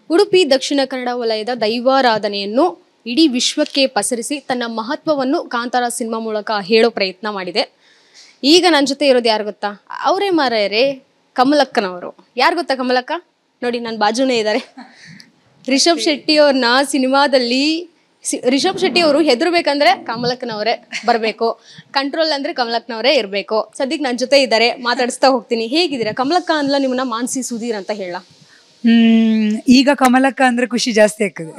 ಉಡುಪಿ ದಕ್ಷಿಣ ಕನ್ನಡ ವಲಯದ ದೈವಾರಾಧನೆಯನ್ನು ಇಡೀ ವಿಶ್ವಕ್ಕೆ ಪಸರಿಸಿ ತನ್ನ ಮಹತ್ವವನ್ನು ಕಾಂತಾರ ಸಿನಿಮಾ ಮೂಲಕ ಹೇಳೋ ಪ್ರಯತ್ನ ಮಾಡಿದೆ ಈಗ ನನ್ನ ಜೊತೆ ಇರೋದು ಯಾರು ಗೊತ್ತಾ ಅವರೇ ಮಾರಾಯರೇ ಕಮಲಕ್ಕನವರು ಯಾರು ಗೊತ್ತಾ ಕಮಲಕ್ಕ ನೋಡಿ ನನ್ನ ಬಾಜುನೇ ಇದ್ದಾರೆ ರಿಷಬ್ ಶೆಟ್ಟಿ ಅವ್ರನ್ನ ಸಿನಿಮಾದಲ್ಲಿ ಸಿ- ರಿಷಬ್ ಶೆಟ್ಟಿ ಅವರು ಹೆದರ್ಬೇಕಂದ್ರೆ ಕಮಲಕ್ಕನವರೇ ಬರಬೇಕು ಕಂಟ್ರೋಲ್ ಅಂದ್ರೆ ಕಮಲಕ್ಕನವರೇ ಇರಬೇಕು ಸದ್ಯಕ್ಕೆ ನನ್ನ ಜೊತೆ ಇದ್ದಾರೆ ಮಾತಾಡಿಸ್ತಾ ಹೋಗ್ತೀನಿ ಹೇಗಿದ್ದೀರಾ ಕಮಲಕ್ಕ ಅಂದ್ಲ ನಿಮ್ಮನ್ನ ಮಾನ್ಸಿ ಸುಧೀರ್ ಅಂತ ಹೇಳ ಹ್ಮ್ ಈಗ ಕಮಲಕ್ಕ ಅಂದ್ರೆ ಖುಷಿ ಜಾಸ್ತಿ ಆಗ್ತದೆ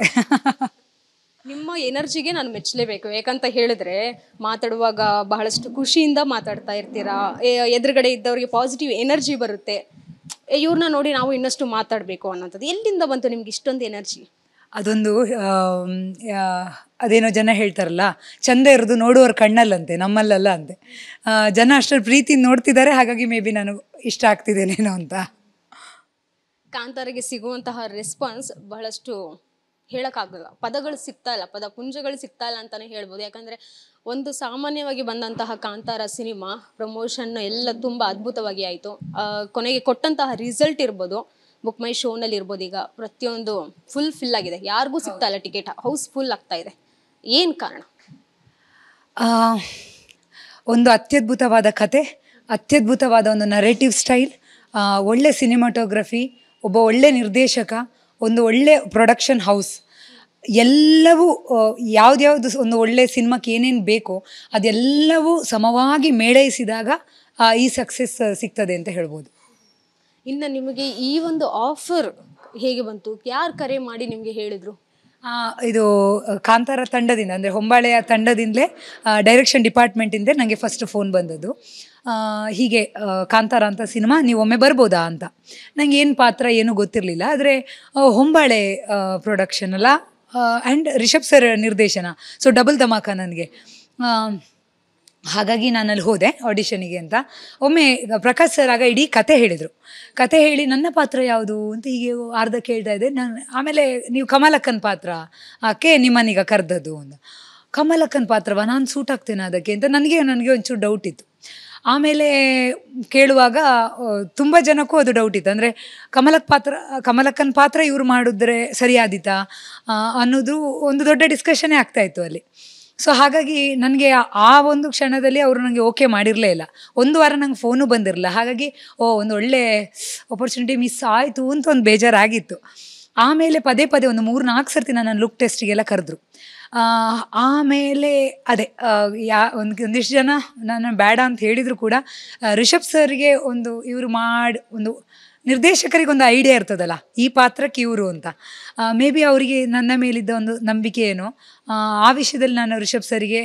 ನಿಮ್ಮ ಎನರ್ಜಿಗೆ ನಾನು ಮೆಚ್ಚಲೇಬೇಕು ಯಾಕಂತ ಹೇಳಿದ್ರೆ ಮಾತಾಡುವಾಗ ಬಹಳಷ್ಟು ಖುಷಿಯಿಂದ ಮಾತಾಡ್ತಾ ಇರ್ತೀರಾ ಎ- ಎದುರುಗಡೆ ಇದ್ದವ್ರಿಗೆ ಪಾಸಿಟಿವ್ ಎನರ್ಜಿ ಬರುತ್ತೆ ಇವ್ರನ್ನ ನೋಡಿ ನಾವು ಇನ್ನಷ್ಟು ಮಾತಾಡಬೇಕು ಅನ್ನೋಂಥದ್ದು ಎಲ್ಲಿಂದ ಬಂತು ನಿಮ್ಗೆ ಇಷ್ಟೊಂದು ಎನರ್ಜಿ ಅದೊಂದು ಆಮ್, ಆ, ಅದೇನೋ ಜನ ಹೇಳ್ತಾರಲ್ಲ ಚಂದ ಇರೋದು ನೋಡುವವ್ರ ಕಣ್ಣಲ್ಲಂತೆ ನಮ್ಮಲ್ಲಲ್ಲ ಅಂತೆ ಆ, ಜನ ಅಷ್ಟರ ಪ್ರೀತಿಯಿಂದ ನೋಡ್ತಿದ್ದಾರೆ ಹಾಗಾಗಿ ಮೇ ಬಿ ನಾನು ಇಷ್ಟ ಆಗ್ತಿದ್ದೇನೇನೋ ಅಂತ ಕಾಂತಾರಿಗೆ ಸಿಗುವಂತಹ ರೆಸ್ಪಾನ್ಸ್ ಬಹಳಷ್ಟು ಹೇಳಕ್ಕಾಗಲ್ಲ ಪದಗಳು ಸಿಗ್ತಾ ಇಲ್ಲ ಪದ ಪುಂಜಗಳು ಸಿಗ್ತಾ ಇಲ್ಲ ಅಂತಾನೆ ಹೇಳ್ಬೋದು ಯಾಕಂದ್ರೆ ಒಂದು ಸಾಮಾನ್ಯವಾಗಿ ಬಂದಂತಹ ಕಾಂತಾರ ಸಿನಿಮಾ ಪ್ರಮೋಷನ್ ಎಲ್ಲ ತುಂಬಾ ಅದ್ಭುತವಾಗಿ ಆಯಿತು ಕೊನೆಗೆ ಕೊಟ್ಟಂತಹ ರಿಸಲ್ಟ್ ಇರ್ಬೋದು ಬುಕ್ ಮೈ ಶೋನಲ್ಲಿ ಇರ್ಬೋದು ಈಗ ಪ್ರತಿಯೊಂದು ಫುಲ್ ಫಿಲ್ ಆಗಿದೆ ಯಾರಿಗೂ ಸಿಗ್ತಾ ಇಲ್ಲ ಟಿಕೆಟ್ ಹೌಸ್ ಫುಲ್ ಆಗ್ತಾ ಇದೆ ಏನು ಕಾರಣ ಆ, ಒಂದು ಅತ್ಯದ್ಭುತವಾದ ಕತೆ ಅತ್ಯದ್ಭುತವಾದ ಒಂದು ನರೇಟಿವ್ ಸ್ಟೈಲ್ ಒಳ್ಳೆ ಸಿನಿಮಾಟೋಗ್ರಫಿ ಒಬ್ಬ ಒಳ್ಳೆ ನಿರ್ದೇಶಕ ಒಂದು ಒಳ್ಳೆ ಪ್ರೊಡಕ್ಷನ್ ಹೌಸ್ ಎಲ್ಲವೂ ಆ, ಯಾವ್ದ್ಯಾವ್ದು ಸ್- ಒಂದು ಒಳ್ಳೆ ಸಿನಿಮಾಕ್ಕೆ ಏನೇನು ಬೇಕೋ ಅದೆಲ್ಲವೂ ಸಮವಾಗಿ ಮೇಳೈಸಿದಾಗ ಆ, ಈ ಸಕ್ಸಸ್ ಸಿಗ್ತದೆ ಅಂತ ಹೇಳ್ಬೋದು ಇನ್ನು ನಿಮಗೆ ಈ ಒಂದು ಆಫರ್ ಹೇಗೆ ಬಂತು ಯಾರು ಕರೆ ಮಾಡಿ ನಿಮಗೆ ಹೇಳಿದ್ರು ಆ, ಇದು ಆ, ಕಾಂತಾರ ತಂಡದಿಂದ ಅಂದರೆ ಹೊಂಬಾಳೆಯ ತಂಡದಿಂದಲೇ ಡೈರೆಕ್ಷನ್ ಡಿಪಾರ್ಟ್ಮೆಂಟಿಂದ ನನಗೆ ಫಸ್ಟ್ ಫೋನ್ ಬಂದದ್ದು ಆ, ಹೀಗೆ ಆ, ಕಾಂತಾರ ಅಂತ ಸಿನಿಮಾ ನೀವು ಒಮ್ಮೆ ಬರ್ಬೋದಾ ಅಂತ ನನಗೆ ಏನು ಪಾತ್ರ ಏನೂ ಗೊತ್ತಿರಲಿಲ್ಲ ಆದರೆ ಹೊಂಬಾಳೆ ಪ್ರೊಡಕ್ಷನ್ ಅಲ್ಲ ಆ್ಯಂಡ್ ರಿಷಬ್ ಸರ್ ನಿರ್ದೇಶನ ಸೊ ಡಬಲ್ ಧಮಾಕ ನನಗೆ ಹಾಗಾಗಿ ನಾನು ಅಲ್ಲಿ ಹೋದೆ ಆಡಿಷನಿಗೆ ಅಂತ ಒಮ್ಮೆ ಪ್ರಕಾಶ್ ಸರ್ ಆಗ ಇಡೀ ಕತೆ ಹೇಳಿದರು ಕತೆ ಹೇಳಿ ನನ್ನ ಪಾತ್ರ ಯಾವುದು ಅಂತ ಹೀಗೆ ಅರ್ಧ ಕೇಳ್ತಾ ಇದ್ದೆ ನಾನು ಆಮೇಲೆ ನೀವು ಕಮಲಕ್ಕನ ಪಾತ್ರ ಆಕೆ ನಿಮ್ಮನ್ನೀಗ ಕರೆದದ್ದು ಅಂತ ಕಮಲಕ್ಕನ ಪಾತ್ರವ ನಾನು ಸೂಟ್ ಆಗ್ತೇನೆ ಅದಕ್ಕೆ ಅಂತ ನನಗೆ ನನಗೆ ಒಂಚೂರು ಡೌಟ್ ಇತ್ತು ಆಮೇಲೆ ಕೇಳುವಾಗ ತುಂಬ ಜನಕ್ಕೂ ಅದು ಡೌಟ್ ಇತ್ತು ಅಂದರೆ ಕಮಲಕ್ ಪಾತ್ರ ಕಮಲಕ್ಕನ ಪಾತ್ರ ಇವ್ರು ಮಾಡಿದ್ರೆ ಸರಿಯಾದಿತಾ ಆ, ಅನ್ನೋದು ಒಂದು ದೊಡ್ಡ ಡಿಸ್ಕಷನ್ನೇ ಆಗ್ತಾ ಇತ್ತು ಅಲ್ಲಿ ಸೊ ಹಾಗಾಗಿ ನನಗೆ ಆ ಒಂದು ಕ್ಷಣದಲ್ಲಿ ಅವರು ನನಗೆ ಓಕೆ ಮಾಡಿರಲೇ ಇಲ್ಲ ಒಂದು ವಾರ ನಂಗೆ ಫೋನು ಬಂದಿರಲಿಲ್ಲ ಹಾಗಾಗಿ ಓ ಒಂದು ಒಳ್ಳೆ ಆಪರ್ಚುನಿಟಿ ಮಿಸ್ ಆಯಿತು ಅಂತ ಒಂದು ಬೇಜಾರಾಗಿತ್ತು ಆಮೇಲೆ ಪದೇ ಪದೇ ಒಂದು ಮೂರು ನಾಲ್ಕು ಸರ್ತಿ ನನ್ನ ಲುಕ್ ಟೆಸ್ಟಿಗೆಲ್ಲ ಕರೆದ್ರು ಆ, ಆಮೇಲೆ ಅದೇ ಆ, ಯಾ ಒಂದು ಒಂದಿಷ್ಟು ಜನ ನಾನು ಬೇಡ ಅಂತ ಹೇಳಿದ್ರು ಕೂಡ ಆ, ರಿಷಬ್ ಸರ್ಗೆ ಒಂದು ಇವರು ಮಾಡಿ ಒಂದು ನಿರ್ದೇಶಕರಿಗೆ ಒಂದು ಐಡಿಯಾ ಇರ್ತದಲ್ಲ ಈ ಪಾತ್ರಕ್ಕೆ ಇವರು ಅಂತ ಮೇ ಬಿ ಅವರಿಗೆ ನನ್ನ ಮೇಲಿದ್ದ ಒಂದು ನಂಬಿಕೆ ಏನೋ ಆ, ಆ ವಿಷಯದಲ್ಲಿ ನಾನು ರಿಷಬ್ ಸರಿಗೆ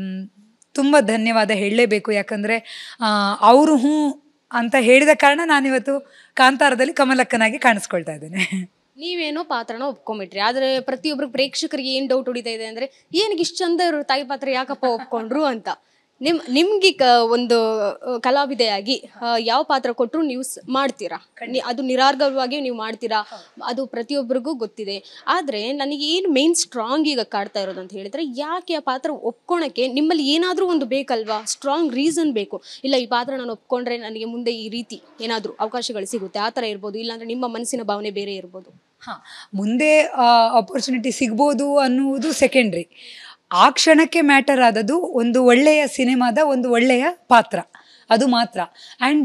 ತುಂಬ ಧನ್ಯವಾದ ಹೇಳಲೇಬೇಕು ಯಾಕಂದರೆ ಅವರು ಹ್ಞೂ ಅಂತ ಹೇಳಿದ ಕಾರಣ ನಾನಿವತ್ತು ಕಾಂತಾರದಲ್ಲಿ ಕಮಲಕ್ಕನಾಗಿ ಕಾಣಿಸ್ಕೊಳ್ತಾ ಇದ್ದೇನೆ ನೀವೇನೋ ಪಾತ್ರನ ಒಪ್ಕೊಂಬಿಟ್ರಿ ಆದ್ರೆ ಪ್ರತಿಯೊಬ್ರು ಪ್ರೇಕ್ಷಕರಿಗೆ ಏನ್ ಡೌಟ್ ಹೊಡಿತಾ ಇದೆ ಅಂದ್ರೆ ಏನಕ್ಕೆ ಇಷ್ಟು ಚಂದ ಇರೋ ತಾಯಿ ಪಾತ್ರ ಯಾಕಪ್ಪ ಒಪ್ಕೊಂಡ್ರು ಅಂತ ನಿಮ್ ನಿಮ್ಗೆ ಕ ಒಂದು ಆ, ಕಲಾವಿದೆಯಾಗಿ ಆ, ಯಾವ ಪಾತ್ರ ಕೊಟ್ಟರು ನೀವು ಸ್- ಮಾಡ್ತೀರಾ ನಿ- ಅದು ನಿರಾರ್ಗವಾಗಿ ನೀವು ಮಾಡ್ತೀರಾ ಅದು ಪ್ರತಿಯೊಬ್ಬರಿಗೂ ಗೊತ್ತಿದೆ ಆದ್ರೆ ನನಗೆ ಏನು ಮೇನ್ ಸ್ಟ್ರಾಂಗ್ ಈಗ ಕಾಡ್ತಾ ಇರೋದು ಅಂತ ಹೇಳಿದ್ರೆ ಯಾಕೆ ಆ ಪಾತ್ರ ಒಪ್ಕೊಳಕ್ಕೆ ನಿಮ್ಮಲ್ಲಿ ಏನಾದ್ರೂ ಒಂದು ಬೇಕಲ್ವಾ ಸ್ಟ್ರಾಂಗ್ ರೀಸನ್ ಬೇಕು ಇಲ್ಲ ಈ ಪಾತ್ರ ನಾನು ಒಪ್ಕೊಂಡ್ರೆ ನನಗೆ ಮುಂದೆ ಈ ರೀತಿ ಏನಾದ್ರೂ ಅವಕಾಶಗಳು ಸಿಗುತ್ತೆ ಆ ಥರ ಇರ್ಬೋದು ಇಲ್ಲಾಂದ್ರೆ ನಿಮ್ಮ ಮನಸ್ಸಿನ ಭಾವನೆ ಬೇರೆ ಇರ್ಬೋದು ಹಾಂ ಮುಂದೆ ಆಪರ್ಚುನಿಟಿ ಸಿಗ್ಬೋದು ಅನ್ನುವುದು ಸೆಕೆಂಡ್ರಿ ಆ ಕ್ಷಣಕ್ಕೆ ಮ್ಯಾಟರ್ ಆದದ್ದು ಒಂದು ಒಳ್ಳೆಯ ಸಿನಿಮಾದ ಒಂದು ಒಳ್ಳೆಯ ಪಾತ್ರ ಅದು ಮಾತ್ರ ಆ್ಯಂಡ್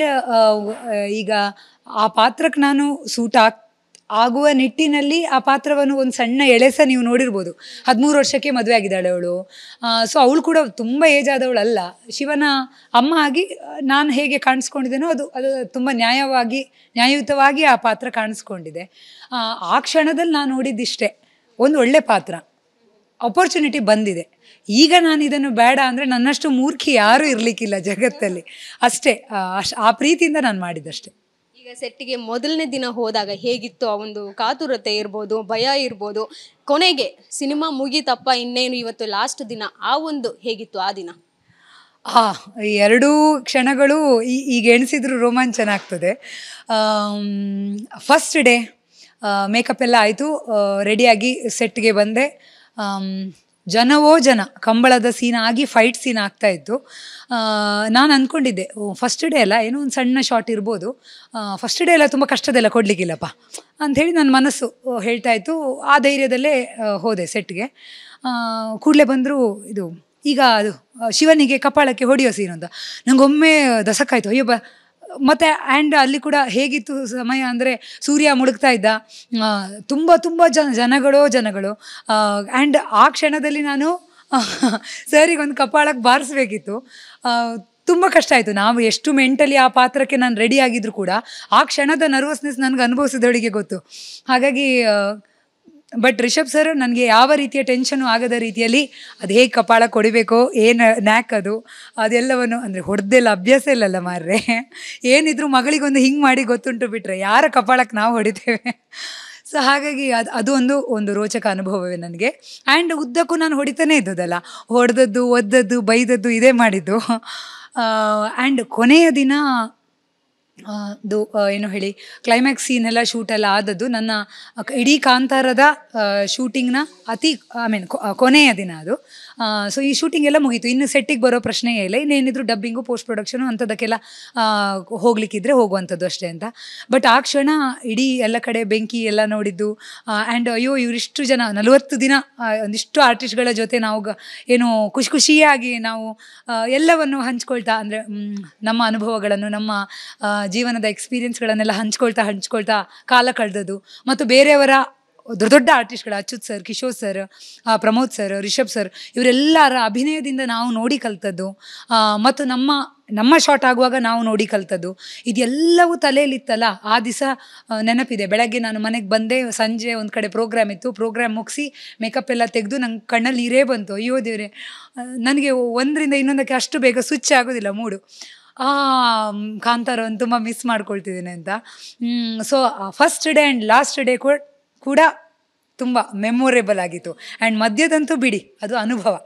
ಈಗ ಆ ಪಾತ್ರಕ್ಕೆ ನಾನು ಸೂಟ್ ಆಗ್ ಆಗುವ ನಿಟ್ಟಿನಲ್ಲಿ ಆ ಪಾತ್ರವನ್ನು ಒಂದು ಸಣ್ಣ ಎಳೆಸ ನೀವು ನೋಡಿರ್ಬೋದು ಹದಿಮೂರು ವರ್ಷಕ್ಕೆ ಮದುವೆ ಆಗಿದ್ದಾಳೆ ಅವಳು ಸೊ ಅವಳು ಕೂಡ ತುಂಬ ಏಜ್ ಆದವಳಲ್ಲ ಶಿವನ ಅಮ್ಮ ಆಗಿ ನಾನು ಹೇಗೆ ಕಾಣಿಸ್ಕೊಂಡಿದ್ದೇನೋ ಅದು ಅದು ತುಂಬ ನ್ಯಾಯವಾಗಿ ನ್ಯಾಯಯುತವಾಗಿ ಆ ಪಾತ್ರ ಕಾಣಿಸ್ಕೊಂಡಿದೆ ಆ, ಆ ಕ್ಷಣದಲ್ಲಿ ನಾನು ನೋಡಿದ್ದಿಷ್ಟೇ ಒಂದು ಒಳ್ಳೆ ಪಾತ್ರ ಅಪರ್ಚುನಿಟಿ ಬಂದಿದೆ ಈಗ ನಾನು ಇದನ್ನು ಬೇಡ ಅಂದರೆ ನನ್ನಷ್ಟು ಮೂರ್ಖಿ ಯಾರೂ ಇರಲಿಕ್ಕಿಲ್ಲ ಜಗತ್ತಲ್ಲಿ ಅಷ್ಟೇ ಆ, ಅಶ್- ಆ ಪ್ರೀತಿಯಿಂದ ನಾನು ಮಾಡಿದ್ದಷ್ಟೇ ಈಗ ಸೆಟ್ಟಿಗೆ ಮೊದಲನೇ ದಿನ ಹೋದಾಗ ಹೇಗಿತ್ತು ಆ ಒಂದು ಕಾತುರತೆ ಇರ್ಬೋದು ಭಯ ಇರ್ಬೋದು ಕೊನೆಗೆ ಸಿನಿಮಾ ಮುಗೀತಪ್ಪ ಇನ್ನೇನು ಇವತ್ತು ಲಾಸ್ಟ್ ದಿನ ಆ ಒಂದು ಹೇಗಿತ್ತು ಆ ದಿನ ಹಾ ಈ ಎರಡೂ ಕ್ಷಣಗಳು ಈ- ಈಗ ಎಣಿಸಿದ್ರು ರೋಮಾಂಚನ ಆಗ್ತದೆ ಫಸ್ಟ್ ಡೇ ಮೇಕಪ್ ಎಲ್ಲ ಆಯಿತು ರೆಡಿಯಾಗಿ ಸೆಟ್ಗೆ ಬಂದೆ ಆಮ್, ಜನವೋ ಜನ ಕಂಬಳದ ಸೀನ್ ಆಗಿ ಫೈಟ್ ಸೀನ್ ಆಗ್ತಾ ಇತ್ತು ನಾನು ಅಂದ್ಕೊಂಡಿದ್ದೆ ಫಸ್ಟ್ ಡೇ ಅಲ್ಲ ಏನೋ ಒಂದು ಸಣ್ಣ ಶಾಟ್ ಇರ್ಬೋದು ಫಸ್ಟ್ ಡೇ ಎಲ್ಲ ತುಂಬ ಕಷ್ಟದೆಲ್ಲ ಕೊಡಲಿಕ್ಕಿಲ್ಲಪ್ಪ ಅಂಥೇಳಿ ನನ್ನ ಮನಸ್ಸು ಆ, ಹೇಳ್ತಾ ಇತ್ತು ಆ ಧೈರ್ಯದಲ್ಲೇ ಆ, ಹೋದೆ ಸೆಟ್ಗೆ ಕೂಡಲೇ ಬಂದರು ಇದು ಈಗ ಅದು ಆ, ಶಿವನಿಗೆ ಕಪಾಳಕ್ಕೆ ಹೊಡೆಯೋ ಸೀನ್ ಅಂತ ನಂಗೊಮ್ಮೆ ದಸಕ್ಕಾಯ್ತು ಅಯ್ಯೋ ಬ ಮತ್ತು ಆ್ಯಂಡ್ ಅಲ್ಲಿ ಕೂಡ ಹೇಗಿತ್ತು ಸಮಯ ಅಂದರೆ ಸೂರ್ಯ ಮುಳುಗ್ತಾ ಇದ್ದ ಆ, ತುಂಬ ತುಂಬ ಜನ ಜನಗಳೋ ಜನಗಳು ಆ್ಯಂಡ್ ಆ ಕ್ಷಣದಲ್ಲಿ ನಾನು ಸರಿಗೆ ಒಂದು ಕಪಾಳಕ್ಕೆ ಬಾರಿಸ್ಬೇಕಿತ್ತು ತುಂಬ ಕಷ್ಟ ಆಯಿತು ನಾವು ಎಷ್ಟು ಮೆಂಟಲಿ ಆ ಪಾತ್ರಕ್ಕೆ ನಾನು ರೆಡಿ ಆಗಿದ್ರು ಕೂಡ ಆ ಕ್ಷಣದ ನರ್ವಸ್ನೆಸ್ ನನಗೆ ಅನುಭವಿಸಿದವಳಿಗೆ ಗೊತ್ತು ಹಾಗಾಗಿ ಬಟ್ ರಿಷಬ್ ಸರ್ ನನಗೆ ಯಾವ ರೀತಿಯ ಟೆನ್ಷನು ಆಗದ ರೀತಿಯಲ್ಲಿ ಅದು ಹೇಗೆ ಕಪಾಳ ಕೊಡಿಬೇಕೋ ಏನು ನ್ಯಾಕ್ ಅದು ಅದೆಲ್ಲವನ್ನು ಅಂದರೆ ಹೊಡೆದೆಲ್ಲ ಅಭ್ಯಾಸ ಇಲ್ಲಲ್ಲ ಮಾರ್ರೆ ಏನಿದ್ರು ಮಗಳಿಗೊಂದು ಹಿಂಗೆ ಮಾಡಿ ಗೊತ್ತುಂಟು ಬಿಟ್ರೆ ಯಾರ ಕಪಾಳಕ್ಕೆ ನಾವು ಹೊಡಿತೇವೆ ಸೊ ಹಾಗಾಗಿ ಅದು ಅದು ಒಂದು ಒಂದು ರೋಚಕ ಅನುಭವವೇ ನನಗೆ ಆ್ಯಂಡ್ ಉದ್ದಕ್ಕೂ ನಾನು ಹೊಡಿತಾನೆ ಇದ್ದದಲ್ಲ ಹೊಡೆದದ್ದು ಒದ್ದದ್ದು ಬೈದದ್ದು ಇದೇ ಮಾಡಿದ್ದು ಆ್ಯಂಡ್ ಕೊನೆಯ ದಿನ ಆ, ಇದು ಆ, ಏನು ಹೇಳಿ ಕ್ಲೈಮ್ಯಾಕ್ಸ್ ಸೀನ್ ಎಲ್ಲ ಶೂಟ್ ಎಲ್ಲ ಆದದ್ದು ನನ್ನ ಕ- ಇಡೀ ಕಾಂತಾರದ ಶೂಟಿಂಗ್ನ ಅತಿ ಐ ಮೀನ್ ಕೊನೆಯ ದಿನ ಅದು ಸೊ ಈ ಶೂಟಿಂಗ್ ಎಲ್ಲ ಮುಗೀತು ಇನ್ನು ಸೆಟ್ಟಿಗೆ ಬರೋ ಪ್ರಶ್ನೆಯೇ ಇಲ್ಲ ಇನ್ನೇನಿದ್ರು ಡಬ್ಬಿಂಗು ಪೋಸ್ಟ್ ಪ್ರೊಡಕ್ಷನು ಅಂಥದ್ದಕ್ಕೆಲ್ಲ ಆ, ಹೋಗ್ಲಿಕ್ಕಿದ್ರೆ ಹೋಗುವಂಥದ್ದು ಅಷ್ಟೇ ಅಂತ ಬಟ್ ಆ ಕ್ಷಣ ಇಡೀ ಎಲ್ಲ ಕಡೆ ಬೆಂಕಿ ಎಲ್ಲ ನೋಡಿದ್ದು ಆ್ಯಂಡ್ ಅಯ್ಯೋ ಇವರಿಷ್ಟು ಜನ ನಲವತ್ತು ದಿನ ಆ, ಒಂದಿಷ್ಟು ಆರ್ಟಿಸ್ಟ್ಗಳ ಜೊತೆ ನಾವು ಗ- ಏನು ಖುಷಿ ಖುಷಿಯಾಗಿ ನಾವು ಆ, ಎಲ್ಲವನ್ನು ಹಂಚ್ಕೊಳ್ತಾ ಅಂದರೆ ನಮ್ಮ ಅನುಭವಗಳನ್ನು ನಮ್ಮ ಆ, ಜೀವನದ ಎಕ್ಸ್ಪೀರಿಯನ್ಸ್ಗಳನ್ನೆಲ್ಲ ಹಂಚ್ಕೊಳ್ತಾ ಹಂಚ್ಕೊಳ್ತಾ ಕಾಲ ಕಳೆದದ್ದು ಮತ್ತು ಬೇರೆಯವರ ದೊಡ್ಡ ದೊಡ್ಡ ಆರ್ಟಿಸ್ಟ್ಗಳು ಅಚ್ಯುತ್ ಸರ್ ಕಿಶೋರ್ ಸರ್ ಆ, ಪ್ರಮೋದ್ ಸರ್ ರಿಷಬ್ ಸರ್ ಇವರೆಲ್ಲರ ಅಭಿನಯದಿಂದ ನಾವು ನೋಡಿ ಕಲ್ತದ್ದು ಆ, ಮತ್ತು ನಮ್ಮ ನಮ್ಮ ಶಾಟ್ ಆಗುವಾಗ ನಾವು ನೋಡಿ ಕಲ್ತದ್ದು ಇದೆಲ್ಲವೂ ತಲೆಯಲ್ಲಿತ್ತಲ್ಲ ಆ ದಿವಸ ನೆನಪಿದೆ ಬೆಳಗ್ಗೆ ನಾನು ಮನೆಗೆ ಬಂದೆ ಸಂಜೆ ಒಂದು ಕಡೆ ಪ್ರೋಗ್ರಾಮ್ ಇತ್ತು ಪ್ರೋಗ್ರಾಮ್ ಮುಗಿಸಿ ಮೇಕಪ್ ಎಲ್ಲ ತೆಗೆದು ನಂಗೆ ಕಣ್ಣಲ್ಲಿ ನೀರೇ ಬಂತು ಅಯ್ಯೋ ದೇವ್ರೆ ನನಗೆ ಒಂದರಿಂದ ಇನ್ನೊಂದಕ್ಕೆ ಅಷ್ಟು ಬೇಗ ಸ್ವಿಚ್ ಆಗೋದಿಲ್ಲ ಮೂಡು ಆ ಮ್, ಕಾಂತಾರವನ್ನು ತುಂಬ ಮಿಸ್ ಮಾಡ್ಕೊಳ್ತಿದ್ದೇನೆ ಅಂತ so first day and last day ಕೂಡ ತುಂಬ ಮೆಮೊರೇಬಲ್ ಆಗಿತ್ತು ಆ್ಯಂಡ್ ಮಧ್ಯದಂತೂ ಬಿಡಿ ಅದು ಅನುಭವ